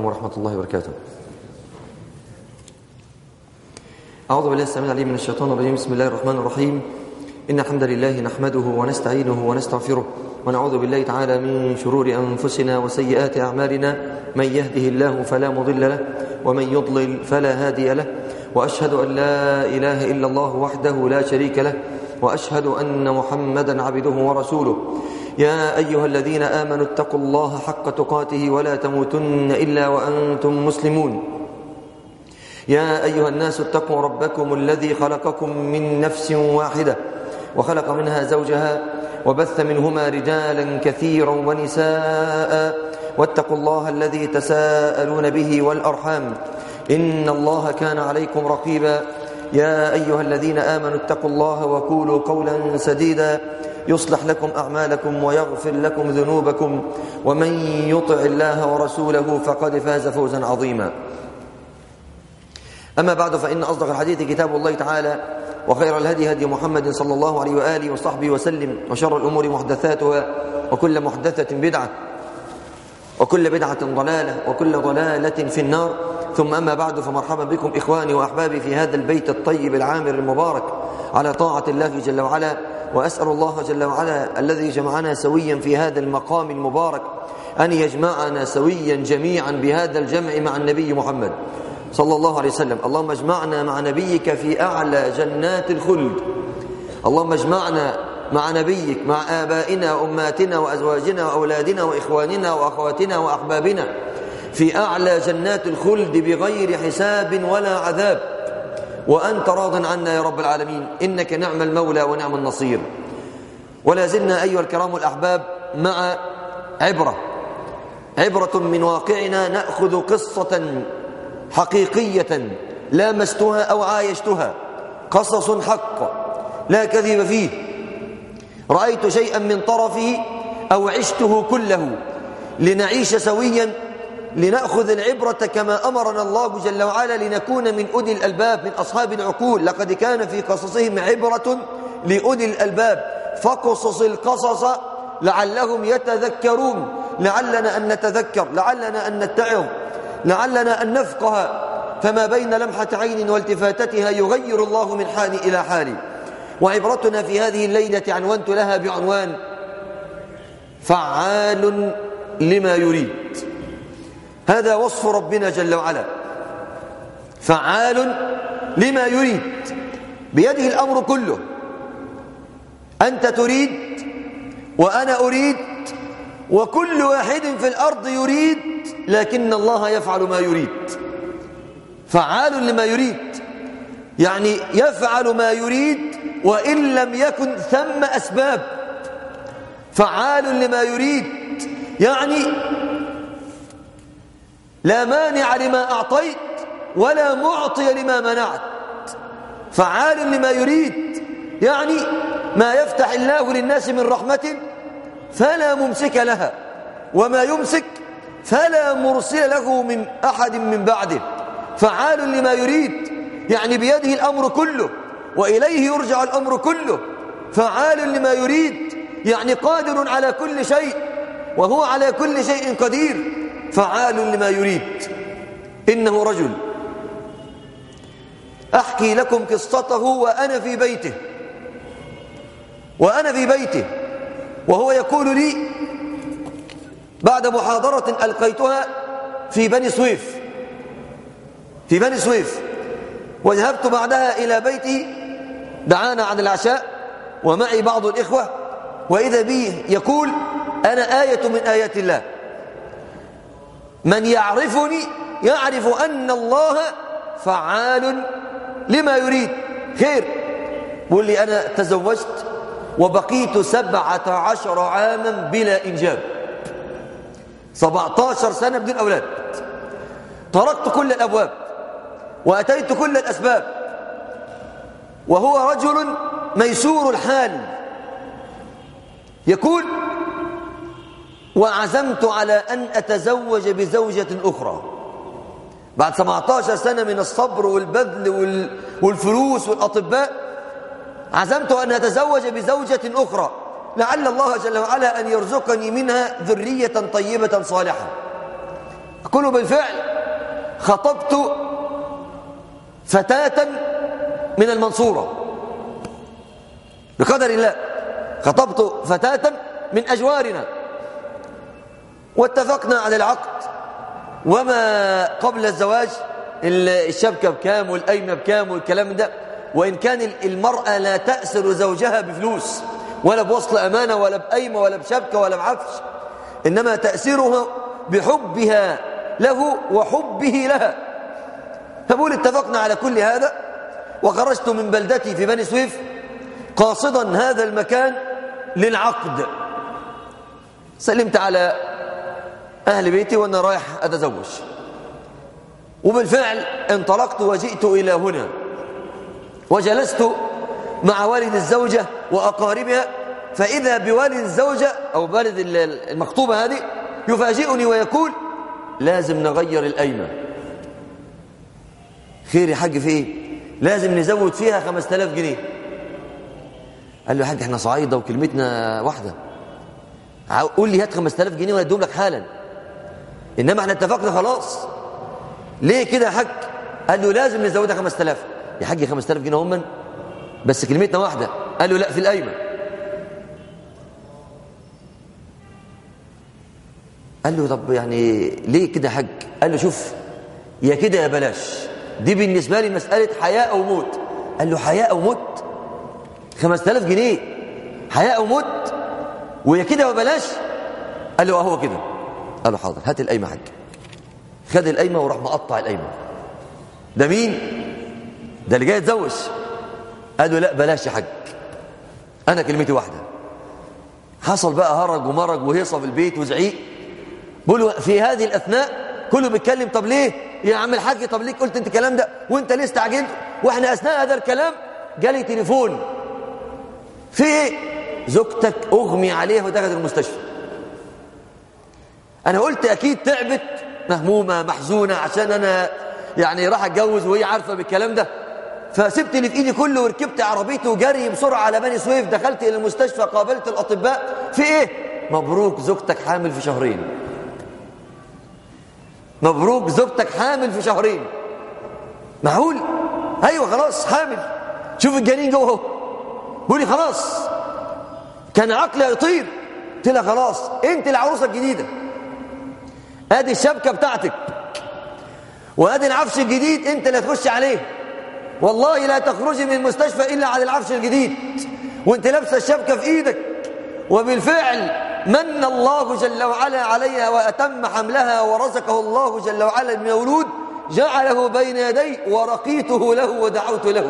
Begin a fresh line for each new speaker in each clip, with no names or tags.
ورحمة الله وبركاته أعوذ بالله السميع العليم من الشيطان الرجيم بسم الله الرحمن الرحيم إن الحمد لله نحمده ونستعينه ونستغفره ونعوذ بالله تعالى من شرور أنفسنا وسيئات أعمالنا من يهده الله فلا مضل له ومن يضلل فلا هادي له وأشهد أن لا إله إلا الله وحده لا شريك له وأشهد أن محمدا عبده ورسوله يا أيها الذين آمنوا اتقوا الله حق تقاته ولا تموتن إلا وأنتم مسلمون يا أيها الناس اتقوا ربكم الذي خلقكم من نفس واحدة وخلق منها زوجها وبث منهما رجالا كثيرا ونساء واتقوا الله الذي تساءلون به والأرحام إن الله كان عليكم رقيبا يا أيها الذين آمنوا اتقوا الله وقولوا قولا سديدا يصلح لكم أعمالكم ويغفر لكم ذنوبكم ومن يطع الله ورسوله فقد فاز فوزا عظيما أما بعد فإن أصدق الحديث كتاب الله تعالى وخير الهدي هدي محمد صلى الله عليه وآله وصحبه وسلم وشر الأمور محدثاتها وكل محدثة بدعة وكل بدعة ضلالة وكل ضلالة في النار ثم أما بعد فمرحبا بكم إخواني وأحبابي في هذا البيت الطيب العامر المبارك على طاعة الله جل وعلا وأسأل الله جل وعلا الذي جمعنا سويا في هذا المقام المبارك أن يجمعنا سويا جميعا بهذا الجمع مع النبي محمد صلى الله عليه وسلم اللهم اجمعنا مع نبيك في أعلى جنات الخلد اللهم اجمعنا مع نبيك مع آبائنا وأماتنا وأزواجنا وأولادنا وإخواننا وأخواتنا وأحبابنا في أعلى جنات الخلد بغير حساب ولا عذاب وأنت راض عنا يا رب العالمين إنك نعم المولى ونعم النصير ولا زلنا أيها الكرام الأحباب مع عبرة عبرة من واقعنا نأخذ قصة حقيقية لامستها أو عايشتها قصص حق لا كذب فيه رأيت شيئا من طرفه أو عشته كله لنعيش سويا لنأخذ العبرة كما أمرنا الله جل وعلا لنكون من أولي الألباب من أصحاب العقول لقد كان في قصصهم عبرة لأولي الألباب فقصص القصص لعلهم يتذكرون لعلنا أن نتذكر لعلنا أن نتعظ لعلنا أن نفقه فما بين لمحة عين والتفاتتها يغير الله من حال إلى حال وعبرتنا في هذه الليلة عنونت لها بعنوان فعال لما يريد هذا وصف ربنا جل وعلا فعال لما يريد بيده الأمر كله أنت تريد وأنا أريد وكل واحد في الأرض يريد لكن الله يفعل ما يريد فعال لما يريد يعني يفعل ما يريد وإن لم يكن ثم أسباب فعال لما يريد يعني لا مانع لما أعطيت ولا معطي لما منعت فعال لما يريد يعني ما يفتح الله للناس من رحمة فلا ممسك لها وما يمسك فلا مرسل له من أحد من بعده فعال لما يريد يعني بيده الأمر كله وإليه يرجع الأمر كله فعال لما يريد يعني قادر على كل شيء وهو على كل شيء قدير فعال لما يريد إنه رجل أحكي لكم قصته وأنا في بيته وأنا في بيته وهو يقول لي بعد محاضرة ألقيتها في بني سويف في بني سويف وذهبت بعدها إلى بيتي دعانا عن العشاء ومعي بعض الإخوة وإذا بي يقول أنا آية من آيات الله من يعرفني يعرف أن الله فعال لما يريد خير بقول لي أنا تزوجت وبقيت سبعة عشر عاما بلا إنجاب سبعتاشر سنة بدون أولاد طرقت كل الأبواب وأتيت كل الأسباب وهو رجل ميسور الحال يقول وعزمت على أن أتزوج بزوجة أخرى بعد 17 سنة من الصبر والبذل والفلوس والأطباء عزمت أن أتزوج بزوجة أخرى لعل الله جل وعلا أن يرزقني منها ذرية طيبة صالحة أقول بالفعل خطبت فتاة من المنصورة بقدر الله خطبت فتاة من أجوارنا واتفقنا على العقد وما قبل الزواج الشبكة بكام والأيمة بكام والكلام ده وإن كان المرأة لا تأسر زوجها بفلوس ولا بوصل أمانة ولا بأيمة ولا بشبكة ولا بعفش إنما تأسيرها بحبها له وحبه لها فبقول اتفقنا على كل هذا وخرجت من بلدتي في بني سويف قاصدا هذا المكان للعقد سلمت على أهل بيتي وأنا رايح أتزوج وبالفعل انطلقت وجئت إلى هنا وجلست مع والد الزوجة وأقاربها فإذا بوالد الزوجة أو والد المخطوبة هذه يفاجئني ويقول لازم نغير الأيمة خير يا حاج في ايه لازم نزود فيها 5000 جنيه قال له يا حاج احنا صعايده وكلمتنا واحده قول لي هات 5000 جنيه وانا اديهم لك حالا انما احنا اتفقنا خلاص ليه كده يا حاج قال له لازم نزودها 5000 يا حاج 5000 جنيه هم بس كلمتنا واحده قال له لا في القايمه قال له طب يعني ليه كده يا حاج قال له شوف يا كده يا بلاش دي بالنسبة لي مسألة حياة أو موت قال له حياة أو موت 5000 جنيه حياة أو موت ويا كده وبلاش قال له أهو كده قال له حاضر هات القايمة حاج خد القايمة وراح مقطع القايمة ده مين ده اللي جاي يتزوج قال له لا بلاش يا حاج أنا كلمتي واحدة حصل بقى هرج ومرج وهيصة في البيت وزعيق بقولوا في هذه الأثناء كله بيتكلم طب ليه يا عم الحاج طب ليه قلت انت الكلام ده وانت ليه استعجلت واحنا اثناء هذا الكلام جالي تليفون في ايه زوجتك اغمي عليها ودخلت المستشفى انا قلت اكيد تعبت مهمومه محزونه عشان انا يعني راح اتجوز وهي عارفه بالكلام ده فسبت اللي في ايدي كله وركبت عربيتي وجري بسرعه على بني سويف دخلت الى المستشفى قابلت الاطباء في ايه مبروك زوجتك حامل في شهرين مبروك زوجتك حامل في شهرين معقول ايوه خلاص حامل شوف الجنين جوه اهو بيقول لي خلاص كان عقلي يطير قلت لها خلاص انت العروسه الجديده ادي الشبكه بتاعتك وادي العفش الجديد انت اللي هتخش عليه والله لا تخرجي من المستشفى الا على العفش الجديد وانت لابسه الشبكه في ايدك وبالفعل من الله جل وعلا عليها وأتم حملها ورزقه الله جل وعلا من مولود جعله بين يدي ورقيته له ودعوت له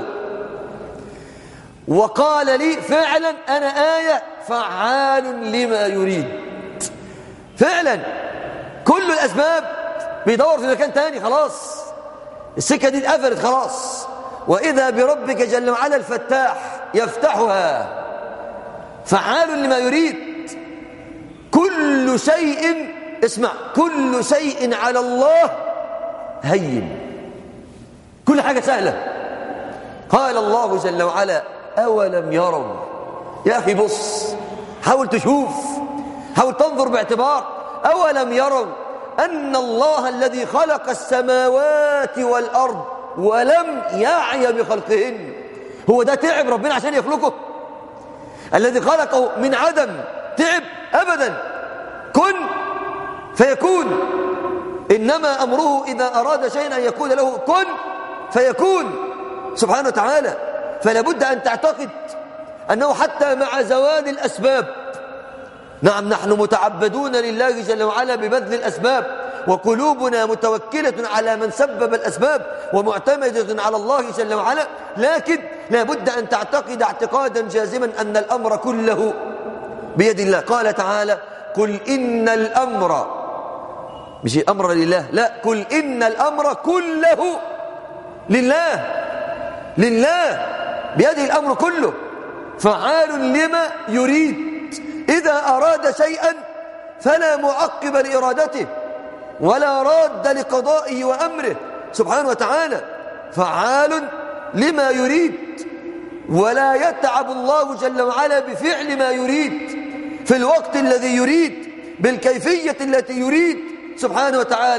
وقال لي فعلا أنا آية فعال لما يريد فعلا كل الأسباب بيدور في مكان تاني خلاص السكة دي اتقفلت خلاص وإذا بربك جل وعلا الفتاح يفتحها فعال لما يريد كل شيء اسمع كل شيء على الله هين كل حاجة سهلة قال الله جل وعلا أولم يروا يا أخي بص حاول تشوف حاول تنظر باعتبار أولم يروا أن الله الذي خلق السماوات والأرض ولم يعي بخلقهن هو ده تعب ربنا عشان يخلقه الذي خلقه من عدم تعب أبدا كن فيكون إنما أمره إذا أراد شيئا أن يقول له كن فيكون سبحانه وتعالى فلا بد أن تعتقد أنه حتى مع زوال الأسباب نعم نحن متعبدون لله جل وعلا ببذل الأسباب وقلوبنا متوكلة على من سبب الأسباب ومعتمدة على الله جل وعلا لكن لا بد أن تعتقد اعتقادا جازما أن الأمر كله بيد الله قال تعالى قل إن الأمر مش أمر لله لا قل إن الأمر كله لله لله بيده الأمر كله فعال لما يريد إذا أراد شيئا فلا معقب لإرادته ولا راد لقضائه وأمره سبحانه وتعالى فعال لما يريد ولا يتعب الله جل وعلا بفعل ما يريد في الوقت الذي يريد بالكيفية التي يريد سبحانه وتعالى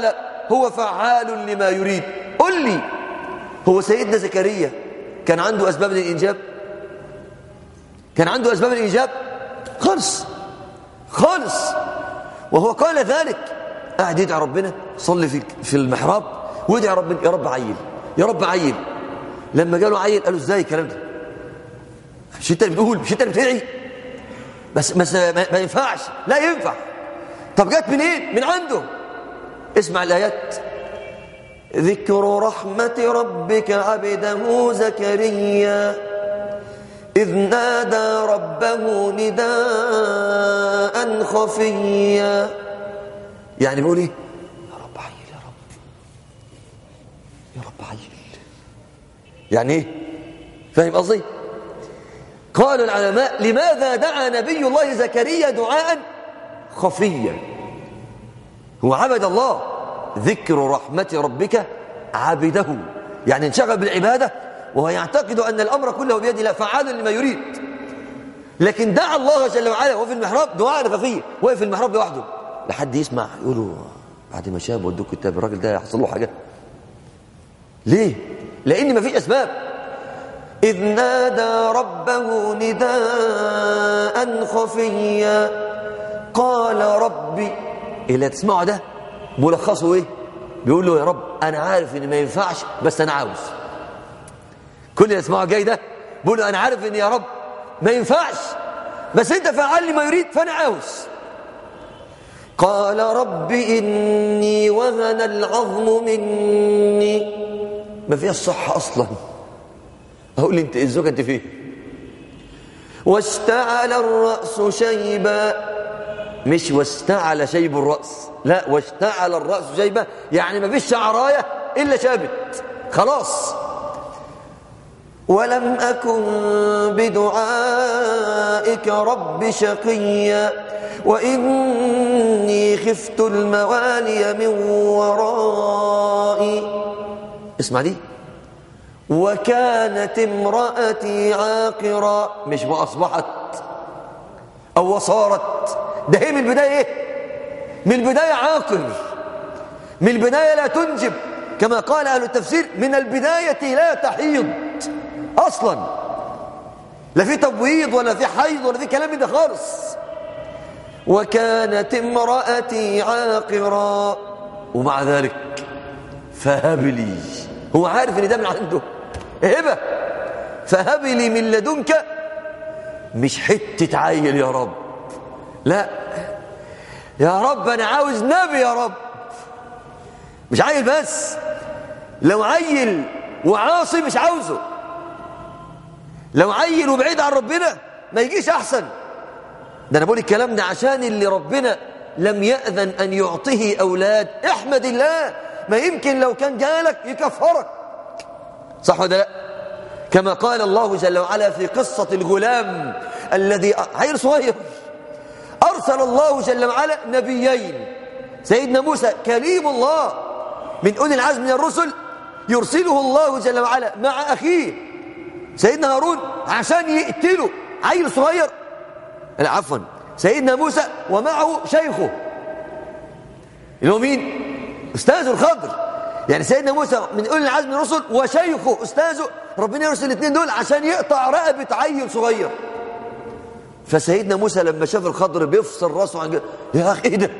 هو فعال لما يريد قل لي هو سيدنا زكريا كان عنده أسباب للإنجاب كان عنده أسباب للإنجاب خالص خالص وهو قال ذلك قاعد يدعي ربنا صلي في في المحراب ويدعي ربنا يا رب عيل يا رب عيل لما قالوا عيل قالوا ازاي الكلام ده مش انت اللي بتقول مش انت اللي بتدعي بس بس ما, ما ينفعش لا ينفع طب جت منين من عنده اسمع الايات ذكر رحمة ربك عبده زكريا إذ نادى ربه نداء خفيا يعني بيقول ايه يا رب عيل يا رب يا رب عيل يعني ايه فاهم قصدي قال العلماء لماذا دعا نبي الله زكريا دعاء خفيا هو عبد الله ذكر رحمة ربك عبده يعني انشغل بالعبادة وهو يعتقد أن الأمر كله بيد الله فعال لما يريد لكن دعا الله جل وعلا وهو في المحراب دعاء خفية وهو في المحراب لوحده لحد يسمع يقولوا بعد ما شاب ودوك كتاب الراجل ده يحصل له حاجة ليه؟ لأن ما فيش أسباب إذ نادى ربه نداء خفيا قال ربي اللي تسمعه ده ملخصه ايه بيقول له يا رب انا عارف ان ما ينفعش بس انا عاوز كل اللي يسمعه جاي ده بيقول له انا عارف ان يا رب ما ينفعش بس انت فعل لي ما يريد فانا عاوز قال رب اني وهن العظم مني ما فيها الصحه اصلا اقول لي انت الزوج انت فيه واشتعل الراس شيبا مش واستعل شيب الرأس لا واشتعل الرأس شيبة يعني ما فيش شعراية إلا شابت خلاص ولم أكن بدعائك رب شقيا وإني خفت الموالي من ورائي اسمع دي وكانت امرأتي عاقرا مش وأصبحت أو وصارت ده هي من البداية ايه من البداية عاقل من البداية لا تنجب كما قال أهل التفسير من البداية لا تحيض أصلا لا في تبويض ولا في حيض ولا في كلام ده خالص وكانت امرأتي عاقرا ومع ذلك فهب لي هو عارف ان ده من عنده هبة فهب لي من لدنك مش حتة عيل يا رب لا يا رب انا عاوز نبي يا رب مش عيل بس لو عيل وعاصي مش عاوزه لو عيل وبعيد عن ربنا ما يجيش احسن ده انا بقول الكلام ده عشان اللي ربنا لم يأذن ان يعطيه اولاد احمد الله ما يمكن لو كان جالك يكفرك صح ولا لا كما قال الله جل وعلا في قصة الغلام الذي عيل صغير أرسل الله جل وعلا نبيين سيدنا موسى كليم الله من أولي العزم من الرسل يرسله الله جل وعلا مع أخيه سيدنا هارون عشان يقتله عيل صغير لا عفوا سيدنا موسى ومعه شيخه اللي هو مين أستاذ الخضر يعني سيدنا موسى من أولي العزم من الرسل وشيخه أستاذه ربنا يرسل الاثنين دول عشان يقطع رقبة عيل صغير فسيدنا موسى لما شاف الخضر بيفصل راسه عن يا اخي ايه ده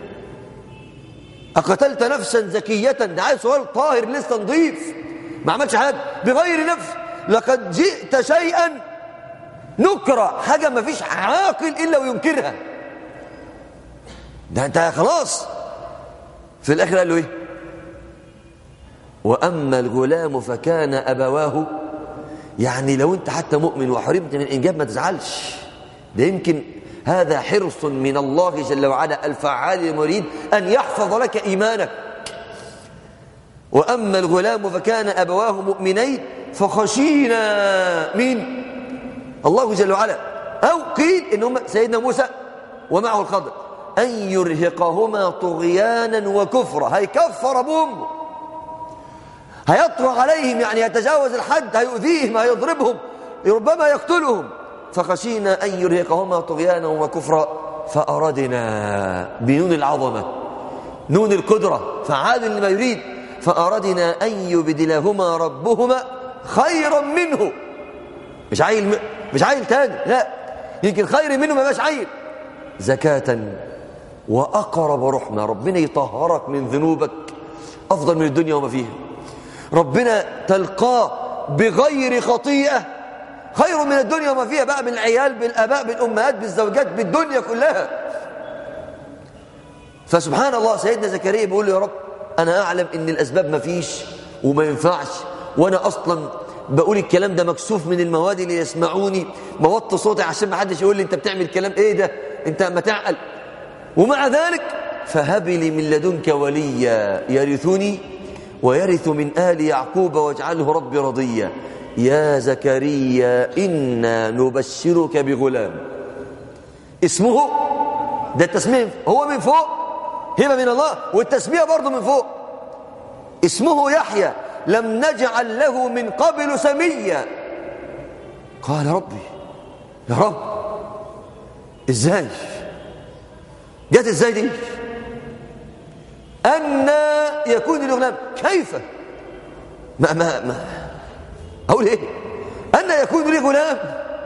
اقتلت نفسا زكيه ده عيل صغير طاهر لسه نظيف ما عملش حاجه بغير نفس لقد جئت شيئا نكره حاجه ما فيش عاقل الا وينكرها ده انت خلاص في الاخر قال له ايه واما الغلام فكان ابواه يعني لو انت حتى مؤمن وحرمت من الانجاب ما تزعلش ده يمكن هذا حرص من الله جل وعلا الفعال المريد أن يحفظ لك إيمانك وأما الغلام فكان أبواه مؤمنين فخشينا مين الله جل وعلا أو قيل إنهم سيدنا موسى ومعه الخضر أن يرهقهما طغيانا وكفرا هيكفر أبوهم هيطرح عليهم يعني يتجاوز الحد هيؤذيهم هيضربهم ربما يقتلهم فخشينا أن يرهقهما طغيانا وكفرا فأردنا بنون العظمة نون القدرة فعال لما يريد فأردنا أن يبدلهما ربهما خيرا منه مش عيل مش عيل تاني لا يمكن خير منه ما بقاش عيل زكاة وأقرب رحمة ربنا يطهرك من ذنوبك أفضل من الدنيا وما فيها ربنا تلقاه بغير خطيئة خير من الدنيا وما فيها بقى بالعيال بالآباء بالأمهات بالزوجات بالدنيا كلها فسبحان الله سيدنا زكريا بيقول له يا رب أنا أعلم إن الأسباب ما فيش وما ينفعش وأنا أصلا بقول الكلام ده مكسوف من المواد اللي يسمعوني موطي صوتي عشان ما حدش يقول لي أنت بتعمل كلام إيه ده أنت ما تعقل ومع ذلك فهب لي من لدنك وليا يرثني ويرث من آل يعقوب واجعله ربي رضيا يا زكريا إنا نبشرك بغلام اسمه ده التسمية هو من فوق هبة من الله والتسمية برضه من فوق اسمه يحيى لم نجعل له من قبل سميا قال ربي يا رب ازاي جت ازاي دي أن يكون لي غلام كيف ما ما ما أقول إيه أن يكون لي غلام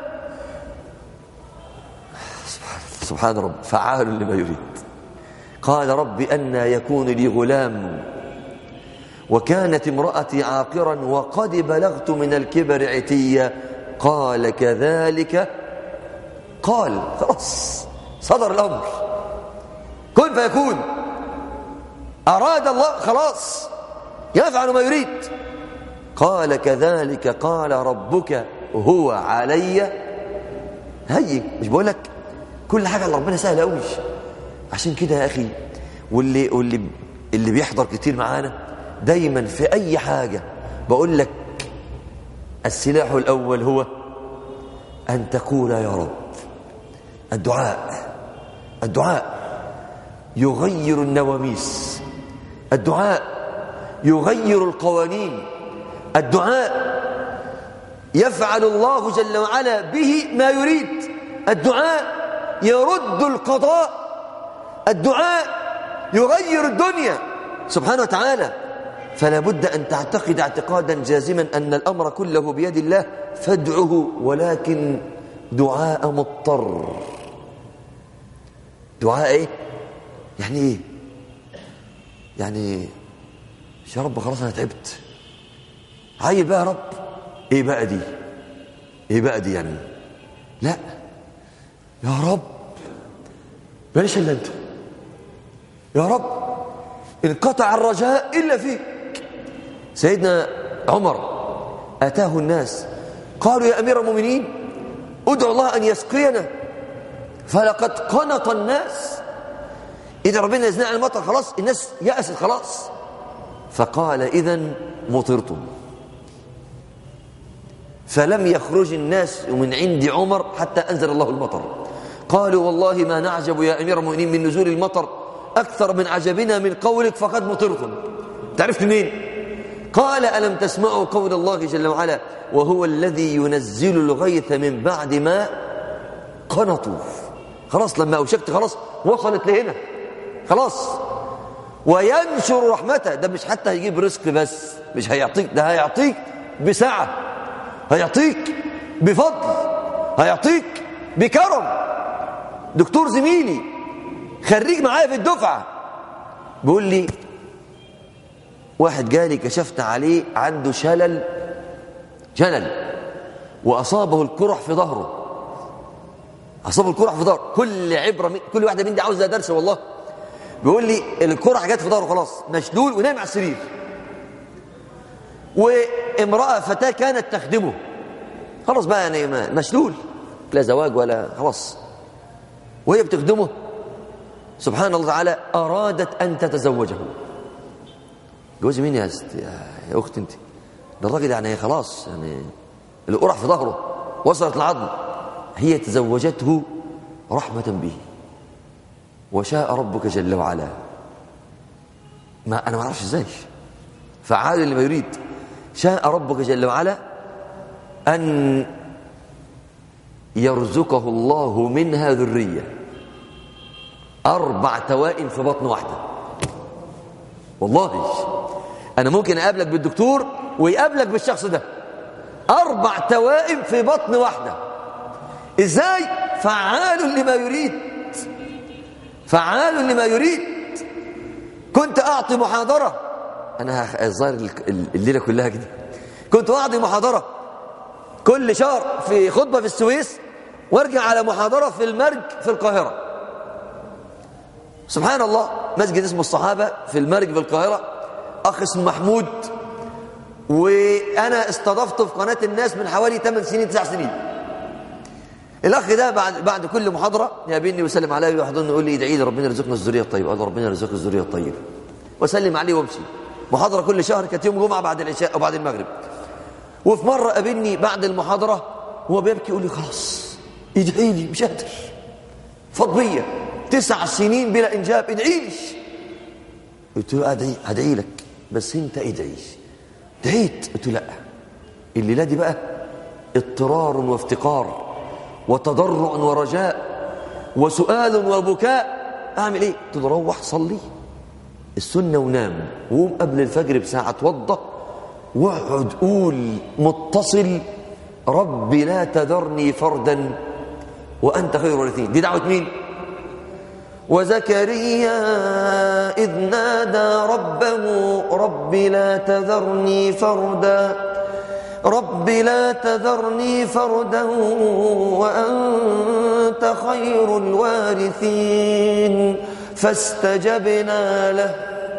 سبحان, سبحان رب فعال لما يريد قال رب أن يكون لي غلام وكانت امرأتي عاقرا وقد بلغت من الكبر عتيا قال كذلك قال خلاص صدر الأمر كن فيكون أراد الله خلاص يفعل ما يريد قال كذلك قال ربك هو علي هي مش بقول لك كل حاجة على ربنا سهلة قوي عشان كده يا أخي واللي, واللي اللي بيحضر كتير معانا دايما في أي حاجة بقول لك السلاح الأول هو أن تقول يا رب الدعاء الدعاء يغير النواميس الدعاء يغير القوانين الدعاء يفعل الله جل وعلا به ما يريد الدعاء يرد القضاء الدعاء يغير الدنيا سبحانه وتعالى فلا بد أن تعتقد اعتقادا جازما أن الأمر كله بيد الله فادعه ولكن دعاء مضطر دعاء ايه يعني ايه يعني يا رب خلاص انا تعبت عيل بقى يا رب ايه بقى دي ايه بقى دي يعني لا يا رب بلاش الا انت يا رب انقطع الرجاء الا فيك سيدنا عمر اتاه الناس قالوا يا امير المؤمنين ادعو الله ان يسقينا فلقد قنط الناس إذا ربنا يزنع على المطر خلاص الناس يأست خلاص فقال إذا مطرتم فلم يخرج الناس من عند عمر حتى أنزل الله المطر قالوا والله ما نعجب يا أمير المؤمنين من نزول المطر أكثر من عجبنا من قولك فقد مطرتم تعرفت منين قال ألم تسمعوا قول الله جل وعلا وهو الذي ينزل الغيث من بعد ما قنطوا خلاص لما أوشكت خلاص وصلت لهنا خلاص وينشر رحمته ده مش حتى هيجيب رزق بس مش هيعطيك ده هيعطيك بسعة هيعطيك بفضل هيعطيك بكرم دكتور زميلي خريج معايا في الدفعة بيقول لي واحد جالي كشفت عليه عنده شلل شلل وأصابه الكرح في ظهره أصابه الكرح في ظهره كل عبرة من كل واحدة من دي عاوزة درس والله بيقول لي الكرة جت في ظهره خلاص مشلول ونام على السرير وامرأة فتاة كانت تخدمه خلاص بقى يعني مشلول لا زواج ولا خلاص وهي بتخدمه سبحان الله تعالى أرادت أن تتزوجه جوز مين يا ست يا أخت أنت ده الراجل يعني خلاص يعني القرح في ظهره وصلت العظم هي تزوجته رحمة به وشاء ربك جل وعلا ما أنا ما أعرفش إزاي فعال لما يريد شاء ربك جل وعلا أن يرزقه الله منها ذرية أربع توائم في بطن واحدة والله أنا ممكن أقابلك بالدكتور ويقابلك بالشخص ده أربع توائم في بطن واحدة إزاي؟ فعال لما يريد فعال لما يريد كنت أعطي محاضرة أنا الظاهر الليلة كلها كده كنت أعطي محاضرة كل شهر في خطبة في السويس وارجع على محاضرة في المرج في القاهرة سبحان الله مسجد اسمه الصحابة في المرج في القاهرة أخ اسمه محمود وأنا استضفته في قناة الناس من حوالي 8 سنين 9 سنين الأخ ده بعد بعد كل محاضرة يقابلني ويسلم عليا ويحضني يقول لي ادعي لي ربنا يرزقنا الذرية الطيبة قال ربنا يرزقك الذرية الطيبة وسلم عليه وامشي محاضرة كل شهر كانت يوم جمعة بعد العشاء أو بعد المغرب وفي مرة قابلني بعد المحاضرة وهو بيبكي يقول لي خلاص ادعي لي مش قادر فض بيا تسع سنين بلا إنجاب ادعي لي قلت له ادعي ادعي لك بس انت ادعي دعيت قلت له لا الليله دي بقى اضطرار وافتقار وتضرع ورجاء وسؤال وبكاء اعمل ايه قلت له روح صلي السنه ونام وقوم قبل الفجر بساعه اتوضى واقعد قول متصل ربي لا تذرني فردا وانت خير الوارثين دي دعوه مين وزكريا إذ نادى ربه رب لا تذرني فردا رب لا تذرني فردا وأنت خير الوارثين فاستجبنا له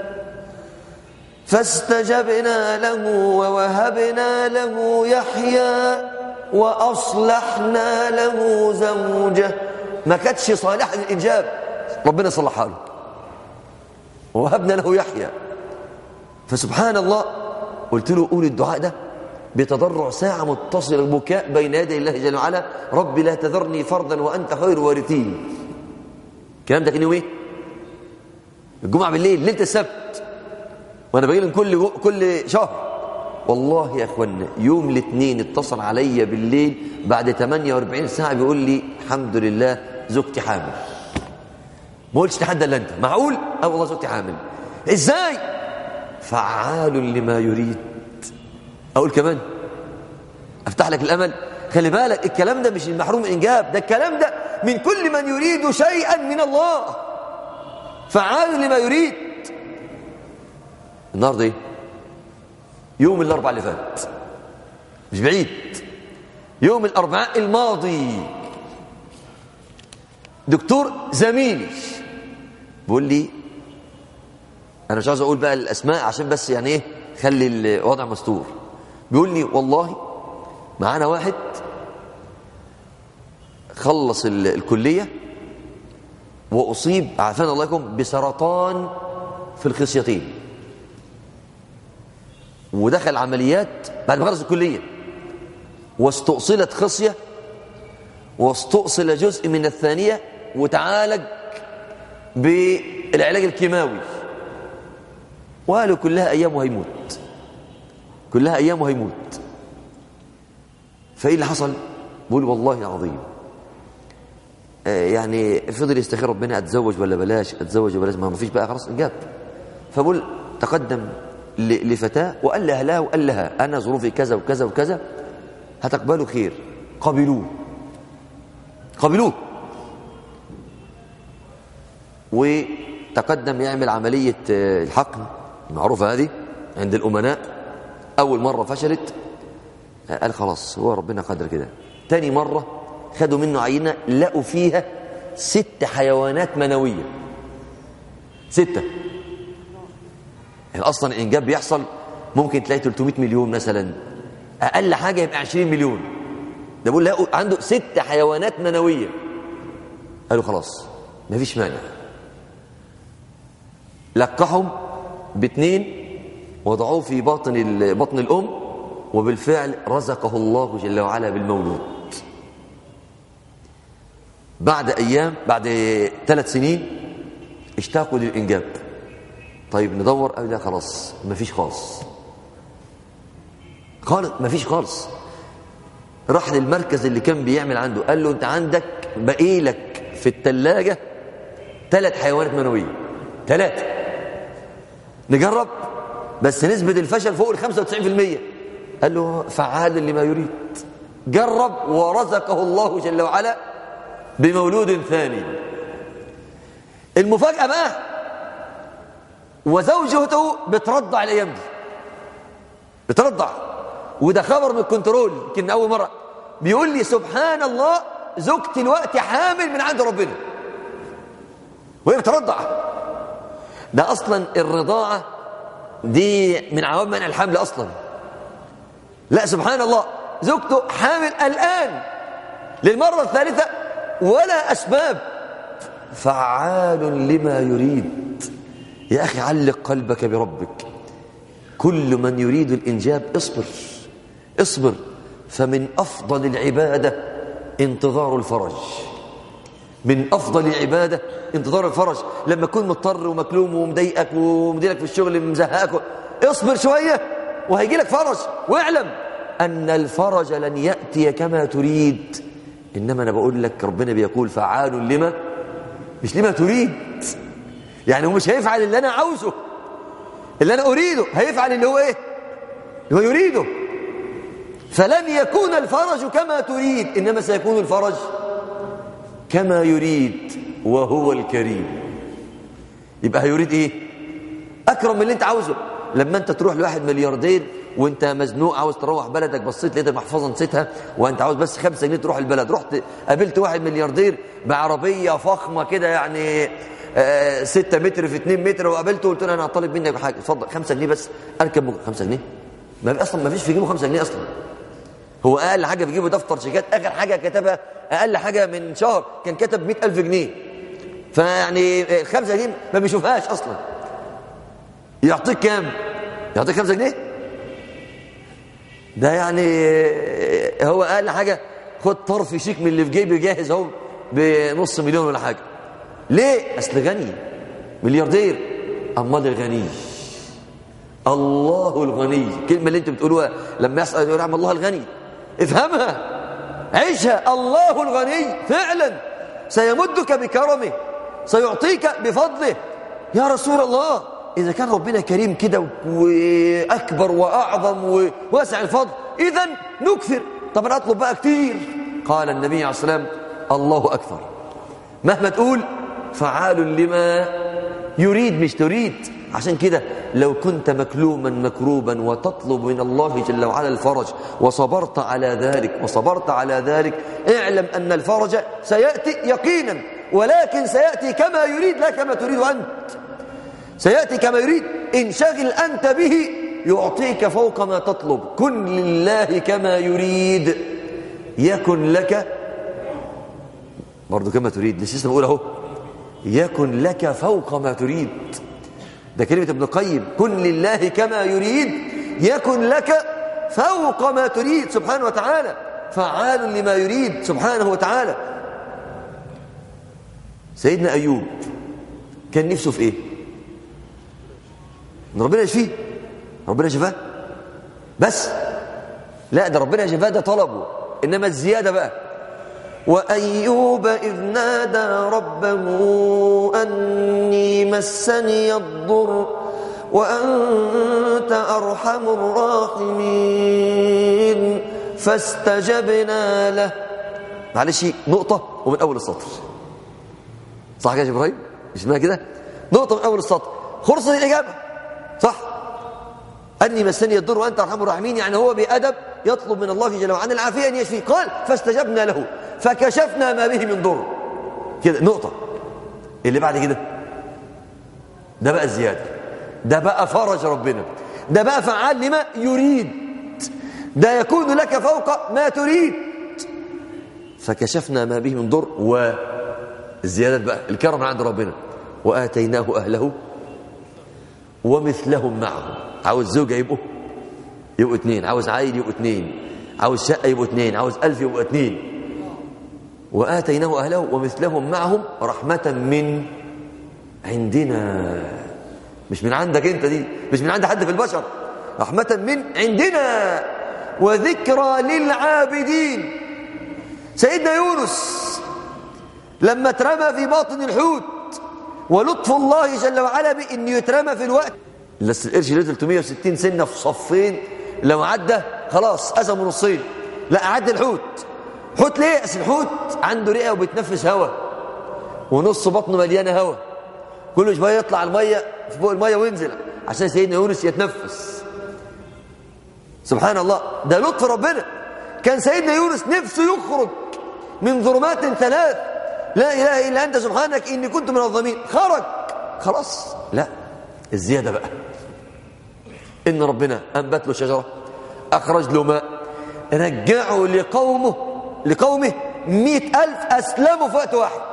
فاستجبنا له ووهبنا له يحيى وأصلحنا له زوجه ما كانتش صالحة للإنجاب ربنا صلحها له ووهبنا له يحيى فسبحان الله قلت له قول الدعاء ده بتضرع ساعة متصل البكاء بين يدي الله جل وعلا رب لا تذرني فردا وأنت خير وارثين الكلام ده كان يوم ايه الجمعة بالليل ليلة السبت وانا باجي لهم كل كل شهر والله يا اخوانا يوم الاثنين اتصل عليا بالليل بعد 48 ساعة بيقول لي الحمد لله زوجتي حامل ما قلتش لحد الا انت معقول اه والله زوجتي حامل ازاي فعال لما يريد اقول كمان افتح لك الامل خلي بالك الكلام ده مش المحروم انجاب ده الكلام ده من كل من يريد شيئا من الله فعال لما يريد النهارده ايه يوم الاربعاء اللي فات مش بعيد يوم الاربعاء الماضي دكتور زميلي بيقول لي انا مش عاوز اقول بقى الاسماء عشان بس يعني ايه خلي الوضع مستور بيقول لي والله معانا واحد خلص الكليه واصيب عافانا الله يكون بسرطان في الخصيتين ودخل عمليات بعد ما خلص الكليه واستؤصلت خصيه واستؤصل جزء من الثانيه وتعالج بالعلاج الكيماوي وقالوا كلها ايام وهيموت كلها ايام وهيموت فايه اللي حصل بقول والله العظيم آه يعني فضل يستخير ربنا اتزوج ولا بلاش اتزوج ولا بلاش ما فيش بقى خلاص انجاب فبقول تقدم لفتاه وقال لها لا وقال لها انا ظروفي كذا وكذا وكذا هتقبلوا خير قبلوه قبلوه وتقدم يعمل عملية الحقن المعروفة هذه عند الأمناء أول مرة فشلت قال خلاص هو ربنا قدر كده تاني مرة خدوا منه عينة لقوا فيها ست حيوانات منوية ستة يعني أصلا الإنجاب بيحصل ممكن تلاقي 300 مليون مثلا أقل حاجة يبقى 20 مليون ده بقول لقوا عنده ست حيوانات منوية قالوا خلاص مفيش مانع لقحهم باثنين وضعوه في باطن بطن الأم وبالفعل رزقه الله جل وعلا بالمولود بعد أيام بعد ثلاث سنين اشتاقوا للإنجاب طيب ندور قال لا خلاص مفيش خالص خالص مفيش خالص راح للمركز اللي كان بيعمل عنده قال له انت عندك باقي لك في الثلاجة ثلاث حيوانات منوية ثلاثة نجرب بس نسبة الفشل فوق ال 95% قال له فعال لما يريد جرب ورزقه الله جل وعلا بمولود ثاني المفاجأة بقى وزوجته بترضع الأيام دي بترضع وده خبر من الكنترول يمكن أول مرة بيقول لي سبحان الله زوجتي الوقت حامل من عند ربنا وهي بترضع ده أصلا الرضاعة دي من عوامل منع الحمل أصلا لا سبحان الله زوجته حامل الآن للمرة الثالثة ولا أسباب فعال لما يريد يا أخي علق قلبك بربك كل من يريد الإنجاب اصبر اصبر فمن أفضل العبادة انتظار الفرج من أفضل العبادة انتظار الفرج لما تكون مضطر ومكلوم ومضايقك ومديرك في الشغل مزهقك اصبر شوية وهيجي لك فرج واعلم أن الفرج لن يأتي كما تريد إنما أنا بقول لك ربنا بيقول فعال لما مش لما تريد يعني هو مش هيفعل اللي أنا عاوزه اللي أنا أريده هيفعل اللي هو إيه اللي هو يريده فلن يكون الفرج كما تريد إنما سيكون الفرج كما يريد وهو الكريم يبقى هيريد إيه أكرم من اللي أنت عاوزه لما أنت تروح لواحد ملياردير وانت مزنوق عاوز تروح بلدك بصيت لقيت المحفظه نسيتها وانت عاوز بس خمسة جنيه تروح البلد رحت قابلت واحد ملياردير بعربيه فخمه كده يعني آه ستة متر في اتنين متر وقابلته قلت له انا هطالب منك بحاجه اتفضل خمسة جنيه بس اركب خمسة جنيه ما اصلا ما فيش في جيبه خمسة جنيه اصلا هو اقل حاجه في جيبه دفتر شيكات اخر حاجه كتبها اقل حاجه من شهر كان كتب 100000 جنيه فيعني الخمسة جنيه ما بيشوفهاش اصلا يعطيك كام يعطيك خمسة جنيه ده يعني هو اقل حاجه خد طرف شيك من اللي في جيبي جاهز اهو بنص مليون ولا حاجه ليه اصل غني ملياردير امال الغني الله الغني الكلمه اللي انتوا بتقولوها لما يسال يقول عم الله الغني افهمها عيشها الله الغني فعلا سيمدك بكرمه سيعطيك بفضله يا رسول الله إذا كان ربنا كريم كده وأكبر وأعظم وواسع الفضل إذا نكثر طب أنا أطلب بقى كتير قال النبي عليه الصلاة والسلام الله أكثر مهما تقول فعال لما يريد مش تريد عشان كده لو كنت مكلوما مكروبا وتطلب من الله جل وعلا الفرج وصبرت على ذلك وصبرت على ذلك اعلم أن الفرج سيأتي يقينا ولكن سيأتي كما يريد لا كما تريد أنت سيأتي كما يريد انشغل أنت به يعطيك فوق ما تطلب كن لله كما يريد يكن لك برضو كما تريد لسه بقول اهو يكن لك فوق ما تريد ده كلمة ابن القيم كن لله كما يريد يكن لك فوق ما تريد سبحانه وتعالى فعال لما يريد سبحانه وتعالى سيدنا أيوب كان نفسه في ايه ان ربنا يشفيه ربنا شفاه بس لا ده ربنا شفاه ده طلبه انما الزياده بقى وايوب اذ نادى ربه اني مسني الضر وانت ارحم الراحمين فاستجبنا له معلش نقطه ومن اول السطر صح كده يا ابراهيم مش اسمها كده نقطه من اول السطر خلصت الاجابه صح أني مسني الضر وأنت أرحم الراحمين يعني هو بأدب يطلب من الله جل وعلا العافية أن يشفيه قال فاستجبنا له فكشفنا ما به من ضر كده نقطة اللي بعد كده ده بقى الزيادة ده بقى فرج ربنا ده بقى فعال لما يريد ده يكون لك فوق ما تريد فكشفنا ما به من ضر والزيادة بقى الكرم من عند ربنا وآتيناه أهله ومثلهم معهم عاوز زوجة يبقوا يبقوا اثنين عاوز عائل يبقوا اثنين عاوز شقة يبقوا اثنين عاوز ألف يبقوا اثنين وآتيناه أهله ومثلهم معهم رحمة من عندنا مش من عندك انت دي مش من عند حد في البشر رحمة من عندنا وذكرى للعابدين سيدنا يونس لما اترمى في باطن الحوت ولطف الله جل وعلا بأن يترمى في الوقت بس القرش له 360 سنه في صفين لو عدى خلاص قسموا نصين لا عدى الحوت حوت ليه اصل الحوت عنده رئه وبيتنفس هواء ونص بطنه مليانه هواء كل شويه يطلع الميه فوق الميه وينزل عشان سيدنا يونس يتنفس سبحان الله ده لطف ربنا كان سيدنا يونس نفسه يخرج من ظلمات ثلاث لا اله الا انت سبحانك اني كنت من الظالمين خرج خلاص لا الزياده بقى ان ربنا انبت له شجره اخرج له ماء رجعه لقومه لقومه مئة ألف أسلموا في وقت واحد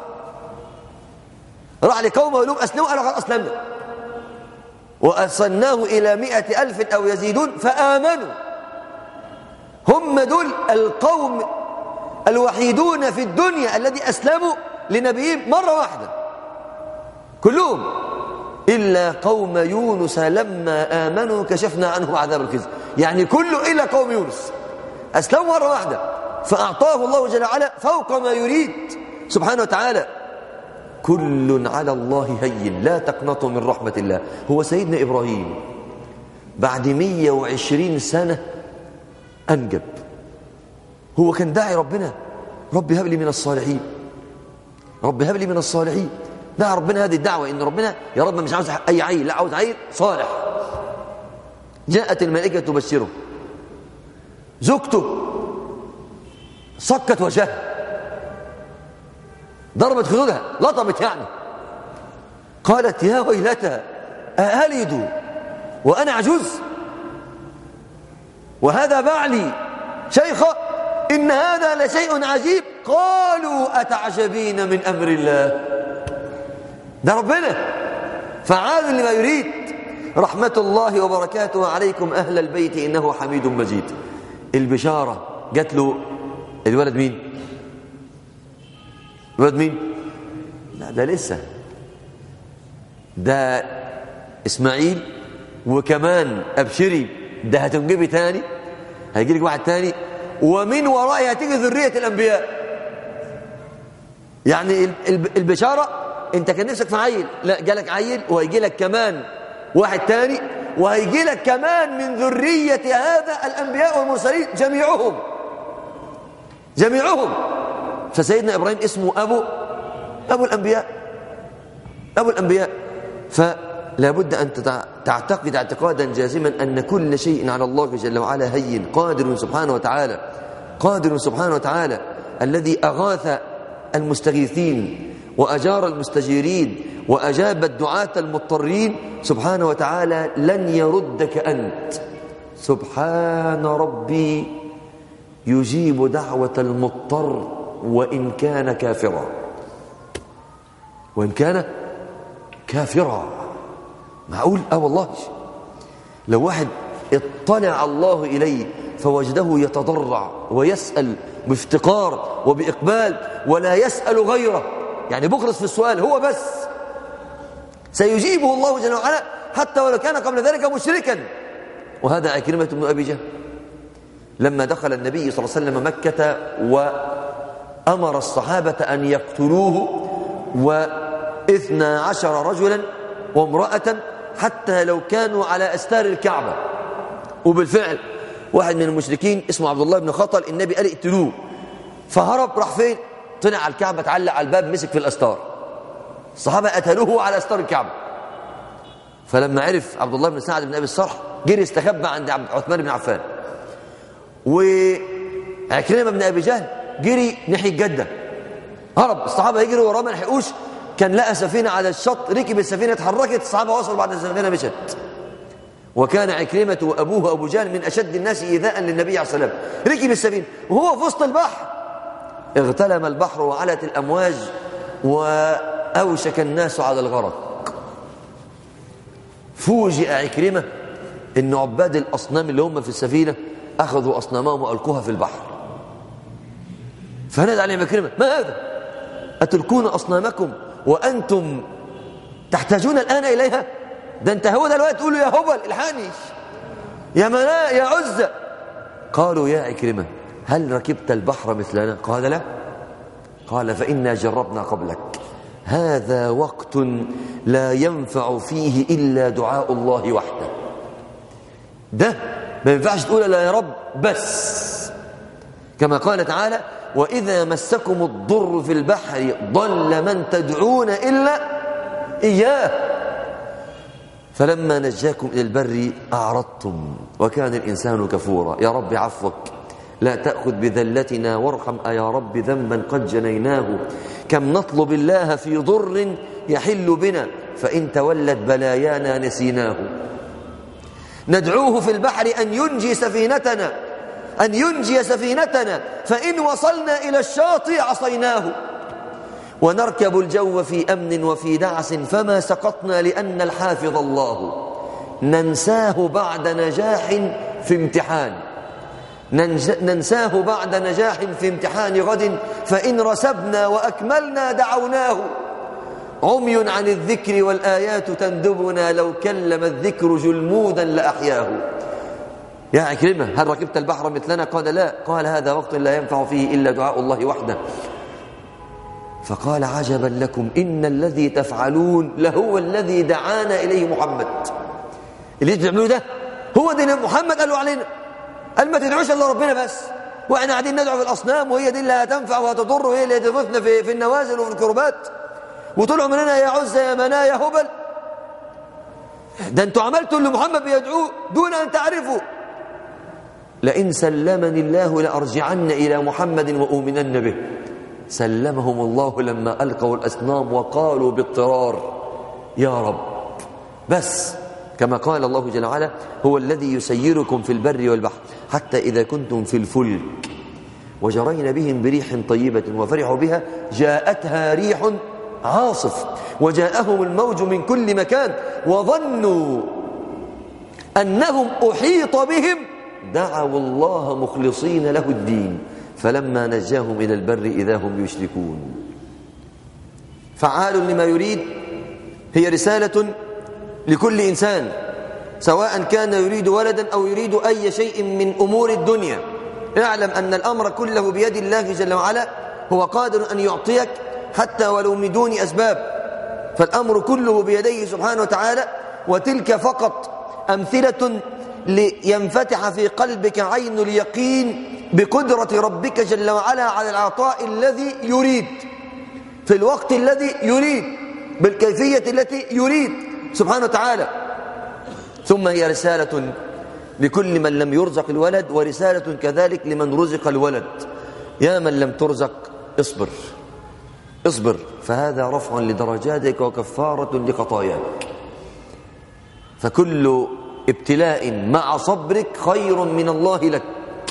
راح لقومه وقال لهم أسلموا قالوا قد أسلمنا وأرسلناه إلى مئة ألف أو يزيدون فآمنوا هم دول القوم الوحيدون في الدنيا الذي أسلموا لنبيهم مرة واحدة كلهم إلا قوم يونس لما آمنوا كشفنا عنهم عذاب الخزي يعني كله إلا قوم يونس أسلموا مرة واحدة فأعطاه الله جل وعلا فوق ما يريد سبحانه وتعالى كل على الله هين لا تقنطوا من رحمة الله هو سيدنا إبراهيم بعد 120 سنة أنجب هو كان داعي ربنا رب هب لي من الصالحين رب هب لي من الصالحين دعا ربنا هذه الدعوة إن ربنا يا رب مش عاوز أي عيل لا عاوز عيل صالح جاءت الملائكة تبشره زوجته صكت وجهها ضربت خدودها لطمت يعني قالت يا ويلتى أألد وأنا عجوز وهذا بعلي شيخة إن هذا لشيء عجيب قالوا أتعجبين من أمر الله ده ربنا فعال لما يريد رحمة الله وبركاته عليكم أهل البيت إنه حميد مجيد البشارة جات له الولد مين الولد مين لا ده لسه ده إسماعيل وكمان أبشري ده هتنجبي تاني هيجي لك واحد تاني ومن ورائه هتيجي ذرية الأنبياء يعني البشارة انت كان نفسك في عيل لا جالك عيل وهيجي لك كمان واحد تاني وهيجي لك كمان من ذرية هذا الأنبياء والمرسلين جميعهم جميعهم فسيدنا إبراهيم اسمه أبو أبو الأنبياء أبو الأنبياء فلا بد أن تعتقد اعتقادا جازما أن كل شيء على الله جل وعلا هين قادر سبحانه وتعالى قادر سبحانه وتعالى الذي أغاث المستغيثين وأجار المستجيرين وأجاب الدعاة المضطرين سبحانه وتعالى لن يردك أنت سبحان ربي يجيب دعوة المضطر وإن كان كافرا وإن كان كافرا معقول اه والله لو واحد اطلع الله إليه فوجده يتضرع ويسأل بافتقار وبإقبال ولا يسأل غيره يعني بخلص في السؤال هو بس سيجيبه الله جل وعلا حتى ولو كان قبل ذلك مشركا وهذا عكرمة بن أبي جهل لما دخل النبي صلى الله عليه وسلم مكة وأمر الصحابة أن يقتلوه واثنى عشر رجلا وامرأة حتى لو كانوا على أستار الكعبة وبالفعل واحد من المشركين اسمه عبد الله بن خطل النبي قال اقتلوه فهرب راح فين طلع على الكعبة اتعلق على الباب مسك في الأستار الصحابة قتلوه على أستار الكعبة فلما عرف عبد الله بن سعد بن أبي الصرح جري استخبى عند عثمان بن عفان وعكرمة بن أبي جهل جري ناحية جدة هرب الصحابة يجروا وراه ما لحقوش كان لقى سفينة على الشط ركب السفينة اتحركت الصحابة وصلوا بعد السفينة مشت وكان عكرمة وأبوه أبو جهل من أشد الناس إيذاء للنبي عليه الصلاة والسلام ركب السفينة وهو في وسط البحر اغتلم البحر وعلت الأمواج وأوشك الناس على الغرق فوجئ عكرمة إن عباد الأصنام اللي هم في السفينة أخذوا أصنامهم وألقوها في البحر فنادى عليهم عكرمة ما هذا أتلقون أصنامكم وأنتم تحتاجون الآن إليها ده انت هو ده الوقت تقول له يا هبل الحقني يا مناء يا عزة قالوا يا عكرمة هل ركبت البحر مثلنا قال لا قال فإنا جربنا قبلك هذا وقت لا ينفع فيه إلا دعاء الله وحده ده ما ينفعش تقول لا يا رب بس كما قال تعالى وإذا مسكم الضر في البحر ضل من تدعون إلا إياه فلما نجاكم إلى البر أعرضتم وكان الإنسان كفورا يا رب عفوك لا تأخذ بذلتنا وارحم يا رب ذنبا قد جنيناه كم نطلب الله في ضر يحل بنا فإن تولت بلايانا نسيناه ندعوه في البحر أن ينجي سفينتنا أن ينجي سفينتنا فإن وصلنا إلى الشاطئ عصيناه ونركب الجو في أمن وفي دعس فما سقطنا لأن الحافظ الله ننساه بعد نجاح في امتحان ننساه بعد نجاح في امتحان غد فإن رسبنا وأكملنا دعوناه عمي عن الذكر والآيات تندبنا لو كلم الذكر جلمودا لأحياه يا عكرمة هل ركبت البحر مثلنا قال لا قال هذا وقت لا ينفع فيه إلا دعاء الله وحده فقال عجبا لكم إن الذي تفعلون لهو الذي دعانا إليه محمد اللي تعملوه ده هو دين محمد قالوا علينا قال ما تدعوش الا ربنا بس واحنا قاعدين ندعو في الاصنام وهي دي اللي هتنفع وهتضر وهي اللي هتغثنا في, في النوازل وفي الكربات وطلعوا مننا يا عزة يا مناة يا هبل ده انتوا عملتوا اللي محمد بيدعوه دون ان تعرفوا لئن سلمني الله لأرجعن إلى محمد وأؤمنن به سلمهم الله لما ألقوا الأصنام وقالوا باضطرار يا رب بس كما قال الله جل وعلا هو الذي يسيركم في البر والبحر حتى إذا كنتم في الفلك وجرين بهم بريح طيبة وفرحوا بها جاءتها ريح عاصف وجاءهم الموج من كل مكان وظنوا أنهم أحيط بهم دعوا الله مخلصين له الدين فلما نجاهم إلى البر إذا هم يشركون فعال لما يريد هي رسالة لكل إنسان سواء كان يريد ولدا أو يريد أي شيء من أمور الدنيا اعلم أن الأمر كله بيد الله جل وعلا هو قادر أن يعطيك حتى ولو من دون أسباب فالأمر كله بيديه سبحانه وتعالى وتلك فقط أمثلة لينفتح في قلبك عين اليقين بقدرة ربك جل وعلا على العطاء الذي يريد في الوقت الذي يريد بالكيفية التي يريد سبحانه وتعالى ثم هي رسالة لكل من لم يرزق الولد ورسالة كذلك لمن رزق الولد يا من لم ترزق اصبر اصبر فهذا رفع لدرجاتك وكفارة لخطاياك فكل ابتلاء مع صبرك خير من الله لك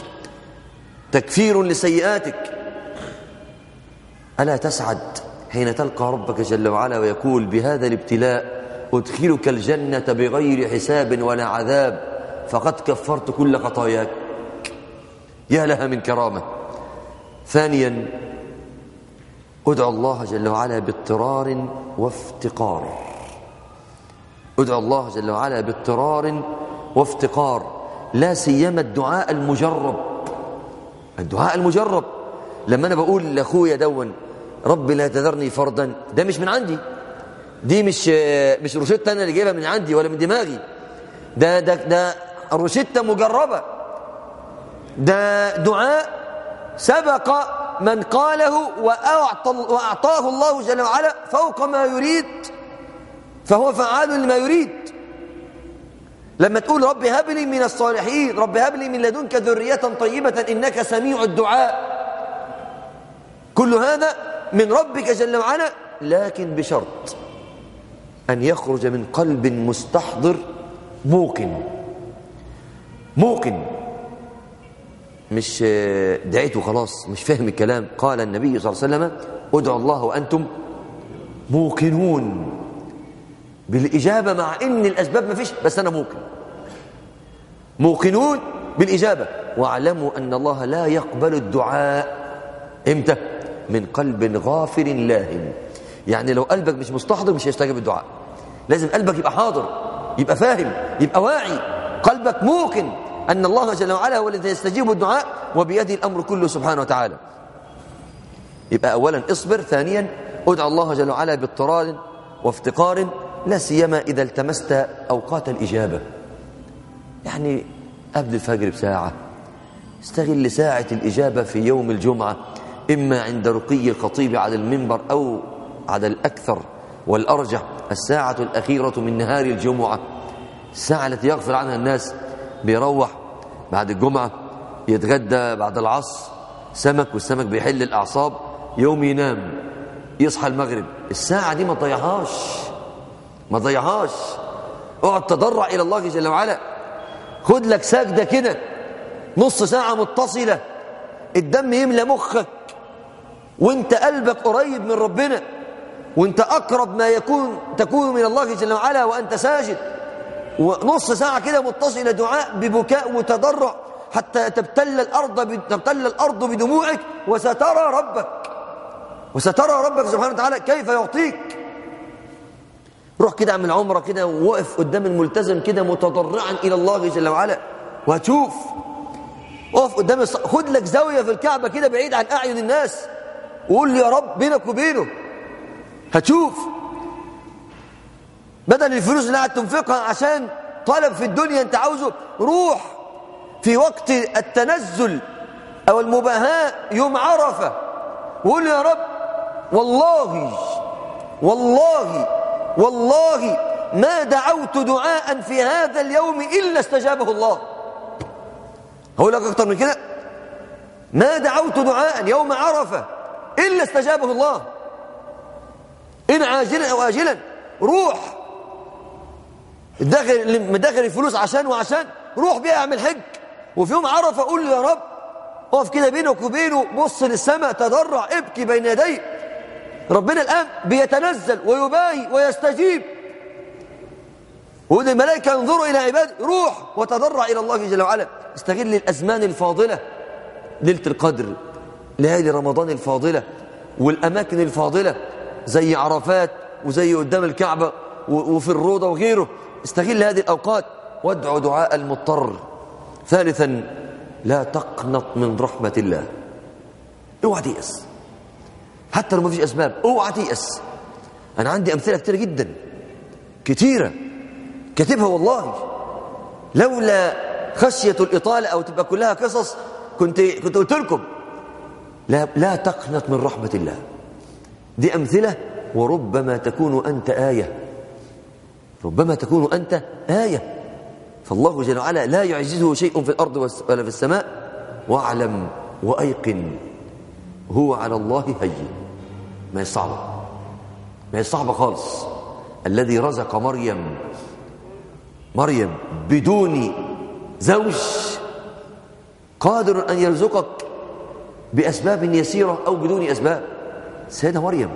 تكفير لسيئاتك ألا تسعد حين تلقى ربك جل وعلا ويقول بهذا الابتلاء أدخلك الجنة بغير حساب ولا عذاب فقد كفرت كل خطاياك يا لها من كرامة ثانيا ادعو الله جل وعلا باضطرار وافتقار ادعو الله جل وعلا باضطرار وافتقار لا سيما الدعاء المجرب الدعاء المجرب لما انا بقول لاخويا دون رب لا تذرني فردا ده مش من عندي دي مش مش روشته انا اللي جايبها من عندي ولا من دماغي ده ده ده روشته مجربه ده دعاء سبق من قاله وأعطى وأعطاه الله جل وعلا فوق ما يريد فهو فعال لما يريد لما تقول رب هب لي من الصالحين رب هب لي من لدنك ذرية طيبة إنك سميع الدعاء كل هذا من ربك جل وعلا لكن بشرط أن يخرج من قلب مستحضر موقن موقن مش دعيته خلاص مش فاهم الكلام قال النبي صلى الله عليه وسلم ادعوا الله وأنتم موقنون بالإجابة مع إن الأسباب ما فيش بس أنا موقن موقنون بالإجابة واعلموا أن الله لا يقبل الدعاء إمتى؟ من قلب غافل لاهن يعني لو قلبك مش مستحضر مش هيستجيب الدعاء لازم قلبك يبقى حاضر يبقى فاهم يبقى واعي قلبك موقن أن الله جل وعلا هو الذي يستجيب الدعاء وبيده الأمر كله سبحانه وتعالى يبقى أولا اصبر ثانيا ادعو الله جل وعلا باضطرار وافتقار لا سيما إذا التمست أوقات الإجابة يعني قبل الفجر بساعة استغل ساعة الإجابة في يوم الجمعة إما عند رقي الخطيب على المنبر أو على الأكثر والأرجح الساعة الأخيرة من نهار الجمعة الساعة التي يغفر عنها الناس بيروح بعد الجمعة يتغدى بعد العصر سمك والسمك بيحل الأعصاب يوم ينام يصحى المغرب الساعة دي ما تضيعهاش ما تضيعهاش اقعد تضرع إلى الله جل وعلا خد لك سجدة كده نص ساعة متصلة الدم يملى مخك وانت قلبك قريب من ربنا وانت أقرب ما يكون تكون من الله جل وعلا وأنت ساجد ونص ساعة كده متصلة دعاء ببكاء وتضرع حتى تبتل الأرض تبتل الأرض بدموعك وسترى ربك وسترى ربك سبحانه وتعالى كيف يعطيك روح كده اعمل عمرة كده ووقف قدام الملتزم كده متضرعا إلى الله جل وعلا وهتشوف اقف قدام الص... خد لك زاوية في الكعبة كده بعيد عن أعين الناس وقول لي يا رب بينك وبينه هتشوف بدل الفلوس اللي قاعد تنفقها عشان طلب في الدنيا انت عاوزه روح في وقت التنزل او المباهاة يوم عرفة وقول يا رب والله والله والله ما دعوت دعاء في هذا اليوم إلا استجابه الله هقول لك أكتر من كده ما دعوت دعاء يوم عرفة إلا استجابه الله إن عاجلا أو آجلا روح داخل مداخل الفلوس عشان وعشان روح بيها اعمل حج وفي يوم عرفه قول له يا رب اقف كده بينك وبينه بص للسماء تضرع ابكي بين يديه ربنا الان بيتنزل ويباهي ويستجيب ويقول الملائكه انظروا الى عباده روح وتضرع الى الله جل وعلا استغل الازمان الفاضله ليله القدر ليالي رمضان الفاضله والاماكن الفاضله زي عرفات وزي قدام الكعبه وفي الروضه وغيره استغل هذه الأوقات وادعو دعاء المضطر ثالثا لا تقنط من رحمة الله اوعى تيأس حتى لو ما فيش أسباب اوعى تيأس أنا عندي أمثلة كتيرة جدا كتيرة كاتبها والله لولا خشية الإطالة أو تبقى كلها قصص كنت كنت قلت لكم لا لا تقنط من رحمة الله دي أمثلة وربما تكون أنت آية ربما تكون أنت آية فالله جل وعلا لا يعجزه شيء في الأرض ولا في السماء واعلم وأيقن هو على الله هين ما هي صعبة ما هي صعبة خالص الذي رزق مريم مريم بدون زوج قادر أن يرزقك بأسباب يسيرة أو بدون أسباب سيدة مريم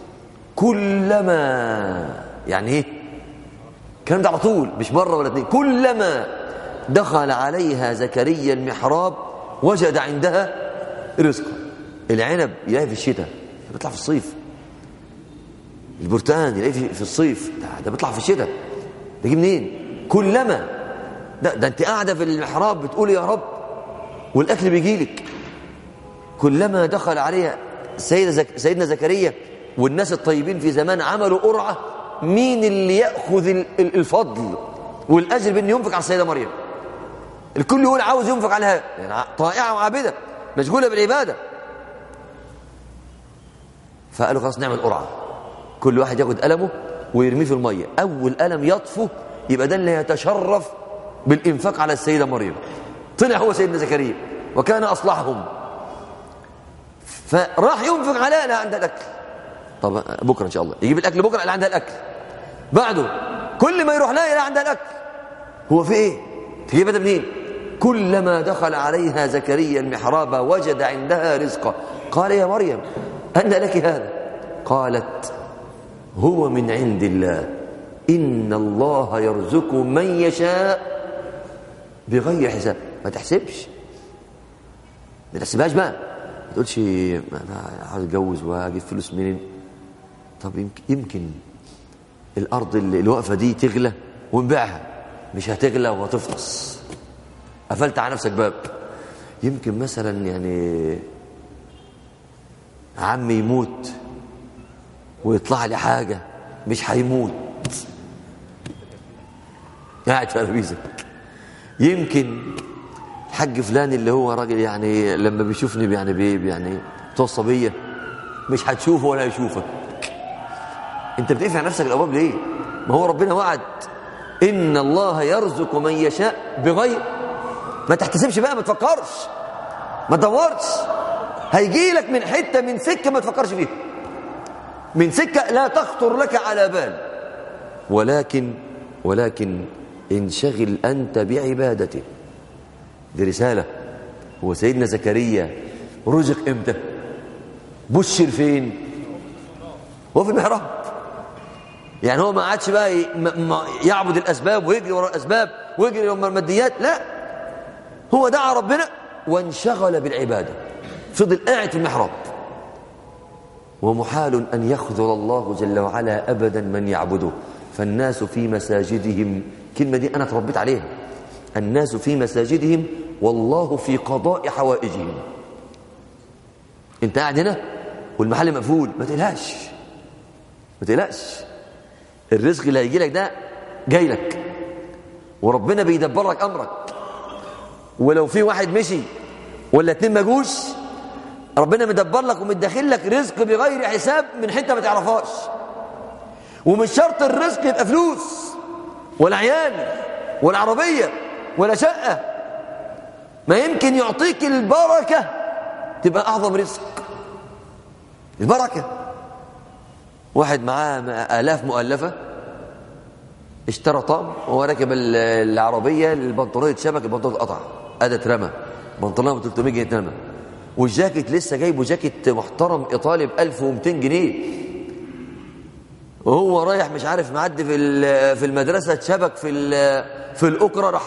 كلما يعني ايه الكلام ده على طول مش مرة ولا اتنين كلما دخل عليها زكريا المحراب وجد عندها رزقا العنب يلاقي في الشتاء بيطلع في الصيف البرتقال يلاقي في الصيف ده, ده بيطلع في الشتاء ده جه منين كلما ده, ده انت قاعده في المحراب بتقول يا رب والاكل بيجي لك كلما دخل عليها سيدة زك سيدنا زكريا والناس الطيبين في زمان عملوا قرعه مين اللي ياخذ الفضل والاجر بان ينفق على السيده مريم الكل يقول عاوز ينفق عليها يعني طائعه وعابده مشغوله بالعباده فقالوا خلاص نعمل قرعه كل واحد ياخد قلمه ويرميه في الميه اول قلم يطفو يبقى ده اللي يتشرف بالانفاق على السيده مريم طلع هو سيدنا زكريا وكان اصلحهم فراح ينفق عليها لا عندها الاكل طب بكره ان شاء الله يجيب الاكل بكره لا عندها الاكل بعده كل ما يروح لها يلاقي عندها الاكل هو في ايه تجيب ده منين كلما دخل عليها زكريا المحراب وجد عندها رزقا قال يا مريم أن لك هذا قالت هو من عند الله إن الله يرزق من يشاء بغير حساب ما تحسبش ما تحسبهاش بقى ما تقولش انا عاوز اتجوز واجيب فلوس منين طب يمكن, يمكن الارض اللي, اللي واقفه دي تغلى ونبيعها مش هتغلى وهتفطس قفلت على نفسك باب يمكن مثلا يعني عمي يموت ويطلع لي حاجة مش هيموت قاعد في أربيزك يمكن الحاج فلان اللي هو راجل يعني لما بيشوفني يعني بي يعني توصى بيا مش هتشوفه ولا يشوفك انت بتقفل على نفسك الابواب ليه ما هو ربنا وعد ان الله يرزق من يشاء بغير ما تحتسبش بقى ما تفكرش ما تدورش هيجي لك من حته من سكه ما تفكرش فيها من سكه لا تخطر لك على بال ولكن ولكن انشغل انت بعبادته دي رساله هو سيدنا زكريا رزق امتى بشر فين هو في المحراب يعني هو ما عادش بقى يعبد الاسباب ويجري ورا الاسباب ويجري ورا الماديات لا هو دعا ربنا وانشغل بالعباده فضل قاعد في المحراب ومحال ان يخذل الله جل وعلا ابدا من يعبده فالناس في مساجدهم كلمه دي انا تربيت عليها الناس في مساجدهم والله في قضاء حوائجهم انت قاعد هنا والمحل مقفول ما تقلقش ما تقلقش الرزق اللي هيجي لك ده جاي لك وربنا بيدبر لك امرك ولو في واحد مشي ولا اتنين ما جوش ربنا مدبر لك ومدخل لك رزق بغير حساب من حته ما تعرفهاش ومش شرط الرزق يبقى فلوس ولا عيال ولا عربيه ولا شقه ما يمكن يعطيك البركه تبقى اعظم رزق البركه واحد معاه آلاف مؤلفة اشترى طقم وهو راكب العربية البنطلون اتشبك البنطلون اتقطع ادى اترمى بنطلون ب 300 جنيه اترمى والجاكيت لسه جايبه جاكيت محترم ايطالي ب 1200 جنيه وهو رايح مش عارف معدي في في المدرسه اتشبك في في الاكره راح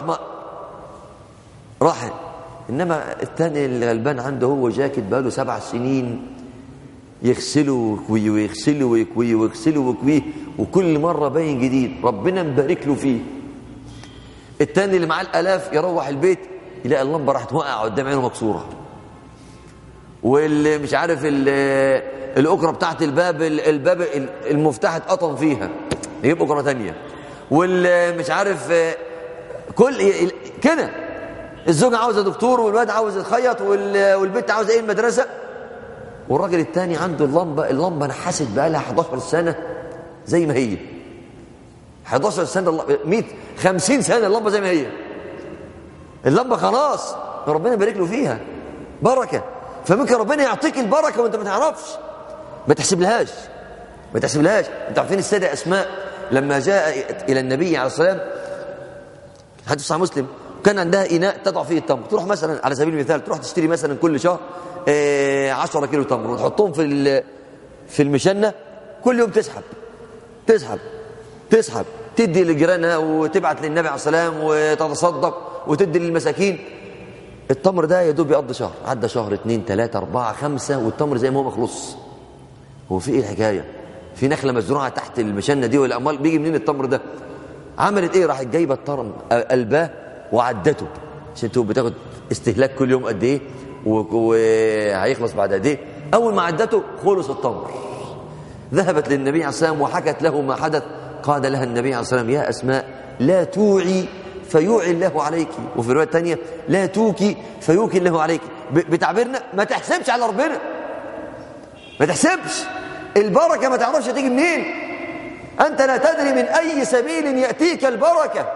راح انما الثاني الغلبان عنده هو جاكيت بقاله سبع سنين يغسله ويكويه ويغسله ويكويه ويغسله ويكويه وكل مرة باين جديد ربنا مبارك له فيه التاني اللي معاه الآلاف يروح البيت يلاقي اللمبة راحت وقع قدام عينه مكسورة واللي مش عارف الأكرة بتاعت الباب الباب المفتاح اتقطم فيها يجيب أكرة تانية واللي مش عارف كل كده الزوجة عاوزة دكتور والواد عاوز يتخيط والبنت عاوزة ايه المدرسة والراجل التاني عنده اللمبة اللمبة نحست بقى لها 11 سنة زي ما هي 11 سنة 100 50 سنة اللمبة زي ما هي اللمبة خلاص ربنا يبارك له فيها بركة فممكن ربنا يعطيك البركة وانت ما تعرفش ما تحسبلهاش ما تحسبلهاش انت عارفين السيدة أسماء لما جاء إلى النبي عليه الصلاة والسلام حديث صحيح مسلم كان عندها إناء تضع فيه التمر تروح مثلا على سبيل المثال تروح تشتري مثلا كل شهر 10 كيلو تمر وتحطهم في في المشنة كل يوم تسحب تسحب تسحب تدي لجيرانها وتبعت للنبي عليه السلام وتتصدق وتدي للمساكين التمر ده يا دوب يقضي شهر عدى شهر اثنين ثلاثة أربعة خمسة والتمر زي ما هو مخلص هو في ايه الحكاية في نخلة مزروعة تحت المشنة دي والأموال بيجي منين التمر ده عملت ايه راحت جايبة التمر قلباه وعدته عشان تبقى بتاخد استهلاك كل يوم قد ايه وهيخلص بعد قد ايه اول ما عدته خلص التمر ذهبت للنبي عليه الصلاه والسلام وحكت له ما حدث قال لها النبي عليه الصلاه والسلام يا اسماء لا توعي فيوعي الله عليك وفي روايه ثانيه لا توكي فيوكي الله عليك بتعبيرنا ما تحسبش على ربنا ما تحسبش البركه ما تعرفش تيجي منين انت لا تدري من اي سبيل ياتيك البركه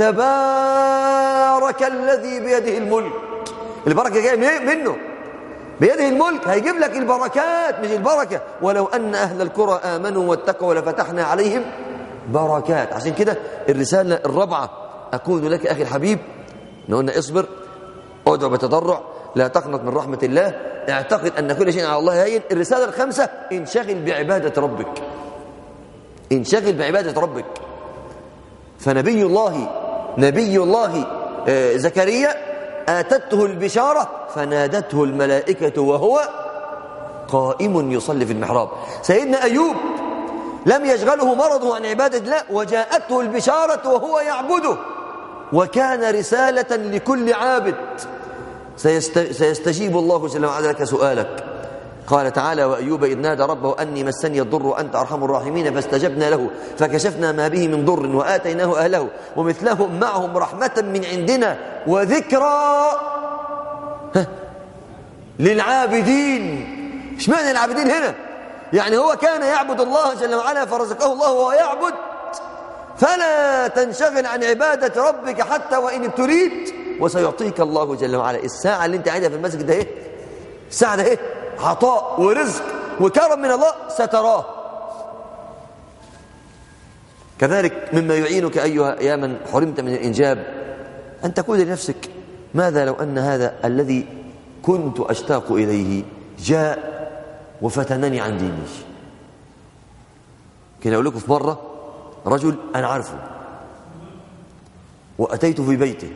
تبارك الذي بيده الملك البركة جاية منه بيده الملك هيجيب لك البركات مش البركة ولو أن أهل القرى آمنوا واتقوا لفتحنا عليهم بركات عشان كده الرسالة الرابعة أقول لك أخي الحبيب قلنا اصبر ادعو بتضرع لا تقنط من رحمة الله اعتقد أن كل شيء على الله هين الرسالة الخامسة انشغل بعبادة ربك انشغل بعبادة ربك فنبي الله نبي الله زكريا آتته البشارة فنادته الملائكة وهو قائم يصلي في المحراب سيدنا أيوب لم يشغله مرضه عن عبادة الله وجاءته البشارة وهو يعبده وكان رسالة لكل عابد سيست... سيستجيب الله جل وعلا لك سؤالك قال تعالى وأيوب إذ نادى ربه أني مسني الضر وأنت أرحم الراحمين فاستجبنا له فكشفنا ما به من ضر وآتيناه أهله ومثلهم معهم رحمة من عندنا وذكرى للعابدين اشمعنى العابدين هنا يعني هو كان يعبد الله جل وعلا فرزقه الله وهو يعبد فلا تنشغل عن عبادة ربك حتى وإن ابتليت وسيعطيك الله جل وعلا الساعة اللي انت قاعدها في المسجد ده ايه الساعة ده ايه عطاء ورزق وكرم من الله ستراه كذلك مما يعينك أيها يا من حرمت من الإنجاب أن تقول لنفسك ماذا لو أن هذا الذي كنت أشتاق إليه جاء وفتنني عن ديني كان أقول لكم في مرة رجل أنا عارفه وأتيت في بيته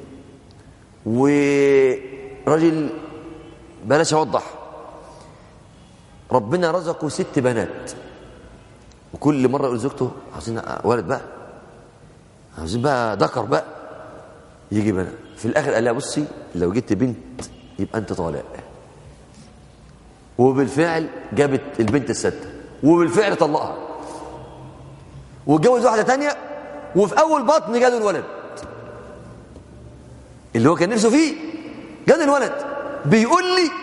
ورجل بلاش أوضح ربنا رزقه ست بنات وكل مرة يقول زوجته عاوزين ولد بقى عاوزين بقى ذكر بقى يجي بنات في الآخر قال لها بصي لو جبت بنت يبقى أنت طالق وبالفعل جابت البنت الستة وبالفعل طلقها واتجوز واحدة تانية وفي أول بطن جاله الولد اللي هو كان نفسه فيه جاله الولد بيقول لي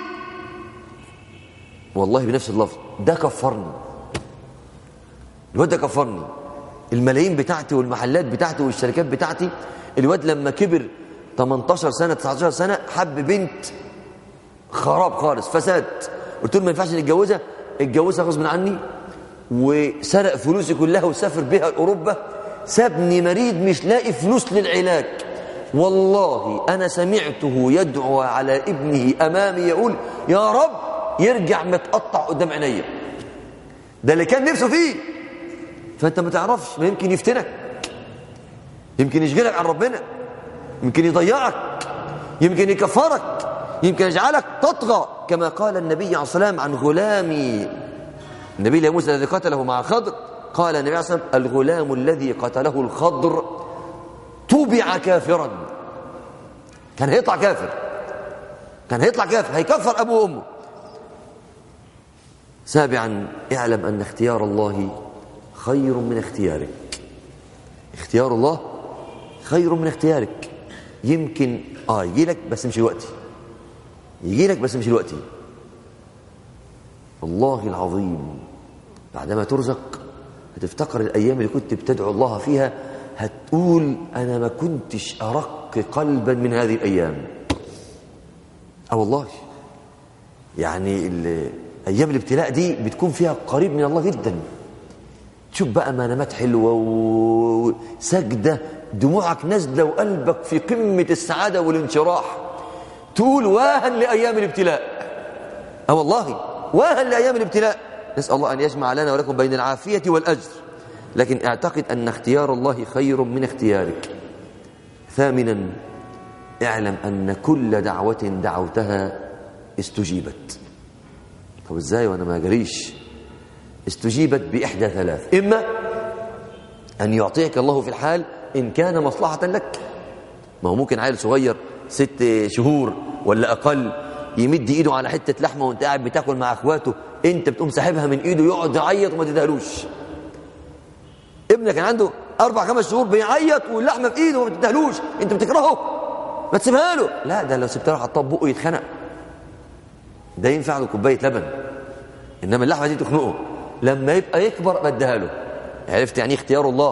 والله بنفس اللفظ ده كفرني الواد ده كفرني الملايين بتاعتي والمحلات بتاعتي والشركات بتاعتي الواد لما كبر 18 سنة 19 سنة حب بنت خراب خالص فساد قلت له ما ينفعش نتجوزها اتجوزها غصب عني وسرق فلوسي كلها وسافر بها اوروبا سابني مريض مش لاقي فلوس للعلاج والله انا سمعته يدعو على ابنه امامي يقول يا رب يرجع متقطع قدام عينيا ده اللي كان نفسه فيه فانت ما تعرفش ما يمكن يفتنك يمكن يشغلك عن ربنا يمكن يضيعك يمكن يكفرك يمكن يجعلك تطغى كما قال النبي عليه الصلاة والسلام عن غلامي النبي موسى الذي قتله مع خضر قال النبي عليه الصلاة والسلام الغلام الذي قتله الخضر طبع كافرا كان هيطلع كافر كان هيطلع كافر هيكفر أبوه وأمه سابعا اعلم أن اختيار الله خير من اختيارك اختيار الله خير من اختيارك يمكن اه يجي لك بس مش الوقت يجي لك بس مش الوقت والله العظيم بعدما ترزق هتفتكر الايام اللي كنت بتدعو الله فيها هتقول انا ما كنتش ارق قلبا من هذه الايام اه والله يعني ايام الابتلاء دي بتكون فيها قريب من الله جدا تشوف بقى منامات حلوه وسجده دموعك نازله وقلبك في قمه السعاده والانشراح تقول واها لايام الابتلاء اه والله واها لايام الابتلاء نسال الله ان يجمع لنا ولكم بين العافيه والاجر لكن اعتقد ان اختيار الله خير من اختيارك ثامنا اعلم ان كل دعوه دعوتها استجيبت طب ازاي وانا ما جريش استجيبت باحدى ثلاث اما ان يعطيك الله في الحال ان كان مصلحه لك ما هو ممكن عيل صغير ست شهور ولا اقل يمد ايده على حته لحمه وانت قاعد بتاكل مع اخواته انت بتقوم ساحبها من ايده يقعد يعيط وما تديهالوش ابنك كان عنده اربع خمس شهور بيعيط واللحمه في ايده وما تديهالوش انت بتكرهه ما تسيبها له لا ده لو سبتها له حطها بقه يتخنق ده ينفع له كوبايه لبن انما اللحمه دي تخنقه لما يبقى يكبر بديها له عرفت يعني اختيار الله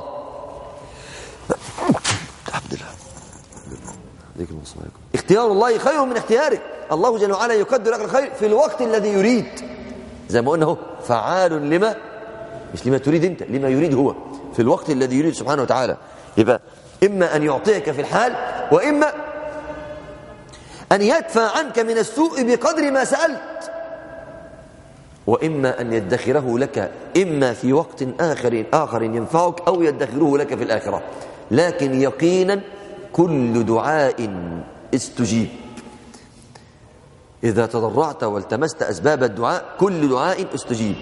الحمد لله عليكم السلام اختيار الله خير من اختيارك الله جل وعلا يقدر لك الخير في الوقت الذي يريد زي ما قلنا اهو فعال لما مش لما تريد انت لما يريد هو في الوقت الذي يريد سبحانه وتعالى يبقى اما ان يعطيك في الحال واما ان يدفع عنك من السوء بقدر ما سالت واما ان يدخره لك اما في وقت اخر اخر ينفعك او يدخره لك في الاخره لكن يقينا كل دعاء استجيب إذا تضرعت والتمست أسباب الدعاء كل دعاء استجيب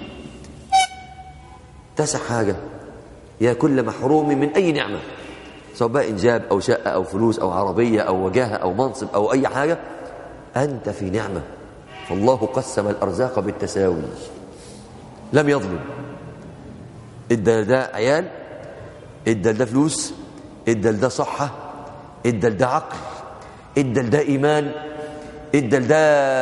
تسع حاجة يا كل محروم من أي نعمة سواء بقى إنجاب أو شقة أو فلوس أو عربية أو وجاهة أو منصب أو أي حاجة أنت في نعمة فالله قسم الأرزاق بالتساوي لم يظلم ادى ده عيال ادى ده فلوس ادى ده صحة ادى ده عقل ادى ده إيمان ادى ده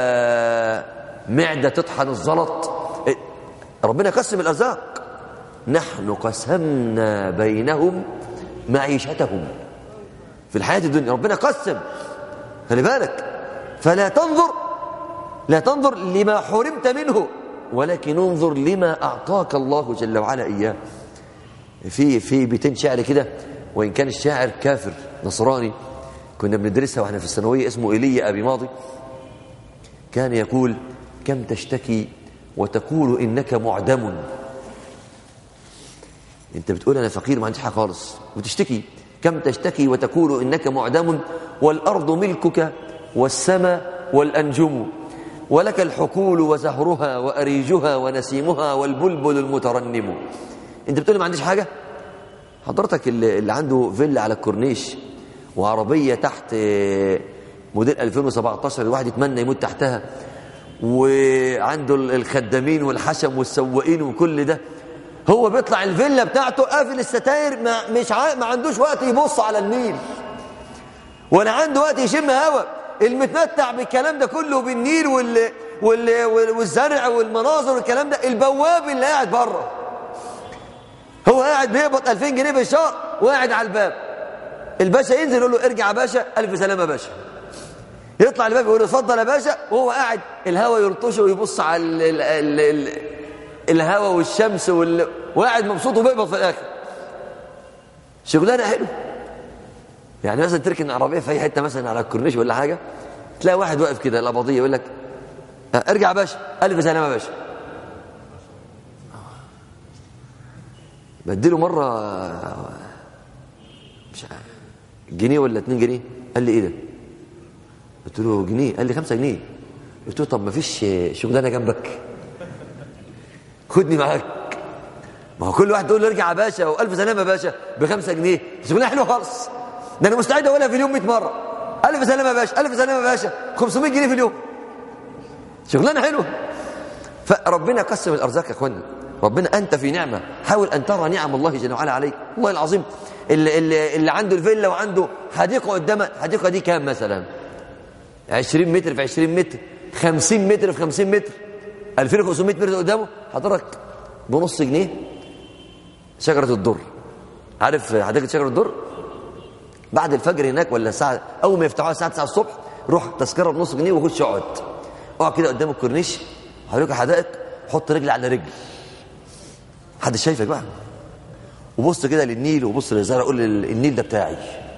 معدة تطحن الزلط ربنا قسم الأرزاق نحن قسمنا بينهم معيشتهم في الحياة الدنيا ربنا قسم خلي بالك فلا تنظر لا تنظر لما حرمت منه ولكن انظر لما أعطاك الله جل وعلا إياه في في بيتين شعر كده وإن كان الشاعر كافر نصراني كنا بندرسها واحنا في الثانوية اسمه إيليا أبي ماضي كان يقول كم تشتكي وتقول إنك معدم انت بتقول انا فقير ما عنديش حاجه خالص وتشتكي كم تشتكي وتقول انك معدم والارض ملكك والسماء والانجم ولك الحقول وزهرها واريجها ونسيمها والبلبل المترنم انت بتقول ما عنديش حاجه حضرتك اللي, اللي عنده فيلا على الكورنيش وعربيه تحت موديل 2017 الواحد يتمنى يموت تحتها وعنده الخدامين والحشم والسواقين وكل ده هو بيطلع الفيلا بتاعته قافل الستاير ما مش ع... ما عندوش وقت يبص على النيل ولا عنده وقت يشم هوا المتمتع بالكلام ده كله بالنيل وال... وال... والزرع والمناظر والكلام ده البواب اللي قاعد بره هو قاعد بيقبض 2000 جنيه في الشهر وقاعد على الباب الباشا ينزل يقول له ارجع يا باشا الف سلامه يا باشا يطلع الباب يقول له اتفضل يا باشا وهو قاعد الهوا يلطشه ويبص على ال... ال... ال... ال... الهواء والشمس وال... وقاعد مبسوط وبيقبض في الاخر شغلانه حلو يعني مثلا تركن عربيه في اي حته مثلا على الكورنيش ولا حاجه تلاقي واحد واقف كده الاباضيه يقول لك ارجع يا باشا الف سلامه يا باشا بديله مره مش عارف جنيه ولا 2 جنيه قال لي ايه ده قلت له جنيه قال لي 5 جنيه قلت له طب ما فيش شغلانه جنبك خدني معاك ما هو كل واحد تقول له ارجع يا باشا والف سلامه يا باشا بخمسة جنيه شغلانه حلوه خالص ده انا مستعد اقولها في اليوم 100 مره الف سلامه يا باشا الف سلامه يا باشا 500 جنيه في اليوم شغلانه حلوه فربنا قسم الارزاق يا اخوانا ربنا انت في نعمه حاول ان ترى نعم الله جل وعلا عليك والله العظيم اللي, اللي, اللي عنده الفيلا وعنده حديقه قدامه الحديقه دي كام مثلا 20 متر في 20 متر 50 متر في 50 متر 2500 متر قدامه حضرتك بنص جنيه شجرة الدر عارف حديقة شجرة الدر بعد الفجر هناك ولا الساعة أول ما يفتحوها الساعة 9 الصبح روح تذكرة بنص جنيه وخش اقعد اقعد كده قدام الكورنيش حضرتك حدائق حط رجل على رجل حد شايفك بقى وبص كده للنيل وبص للزرع قول النيل ده بتاعي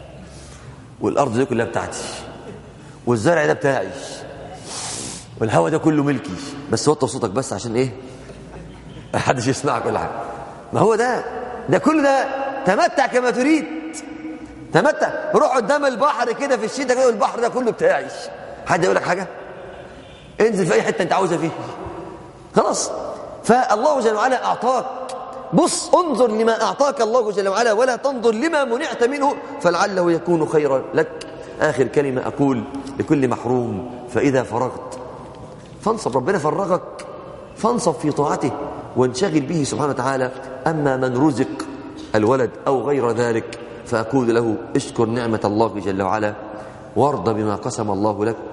والأرض دي كلها بتاعتي والزرع ده بتاعي والهواء ده كله ملكي بس وطى صوتك بس عشان ايه محدش يسمعك ولا حاجه ما هو ده ده كل ده تمتع كما تريد تمتع روح قدام البحر كده في الشتاء كده البحر ده كله بتاعي حد يقول لك حاجه انزل في اي حته انت عاوزها فيه خلاص فالله جل وعلا اعطاك بص انظر لما اعطاك الله جل وعلا ولا تنظر لما منعت منه فلعله يكون خيرا لك اخر كلمه اقول لكل محروم فاذا فرغت فانصب ربنا فرغك فانصب في طاعته وانشغل به سبحانه وتعالى أما من رزق الولد أو غير ذلك فأقول له اشكر نعمة الله جل وعلا وارض بما قسم الله لك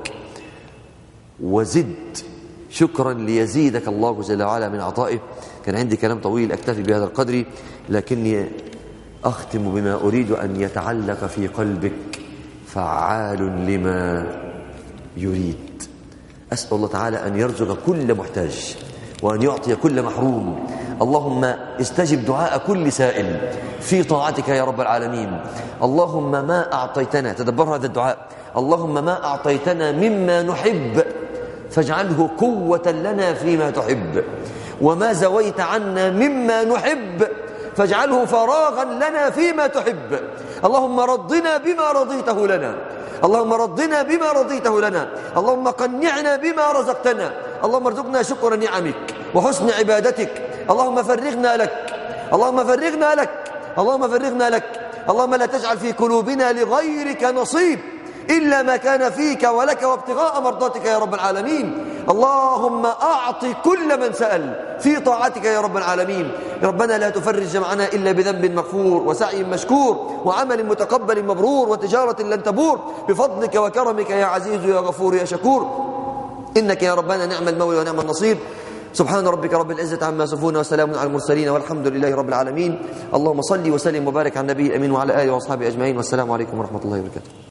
وزد شكرا ليزيدك الله جل وعلا من عطائه كان عندي كلام طويل أكتفي بهذا القدر لكني أختم بما أريد أن يتعلق في قلبك فعال لما يريد أسأل الله تعالى أن يرزق كل محتاج وأن يعطي كل محروم اللهم استجب دعاء كل سائل في طاعتك يا رب العالمين اللهم ما أعطيتنا تدبر هذا الدعاء اللهم ما أعطيتنا مما نحب فاجعله قوة لنا فيما تحب وما زويت عنا مما نحب فاجعله فراغا لنا فيما تحب اللهم رضنا بما رضيته لنا اللهم رضنا بما رضيته لنا اللهم قنعنا بما رزقتنا اللهم ارزقنا شكر نعمك وحسن عبادتك اللهم فرغنا لك اللهم فرغنا لك اللهم فرغنا لك اللهم لا تجعل في قلوبنا لغيرك نصيب إلا ما كان فيك ولك وابتغاء مرضاتك يا رب العالمين اللهم أعط كل من سأل في طاعتك يا رب العالمين ربنا لا تفرج جمعنا إلا بذنب مغفور وسعي مشكور وعمل متقبل مبرور وتجارة لن تبور بفضلك وكرمك يا عزيز يا غفور يا شكور إنك يا ربنا نعم المولى ونعم النصير سبحان ربك رب العزة عما يصفون وسلام على المرسلين والحمد لله رب العالمين اللهم صل وسلم وبارك على النبي الأمين وعلى آله وأصحابه أجمعين والسلام عليكم ورحمة الله وبركاته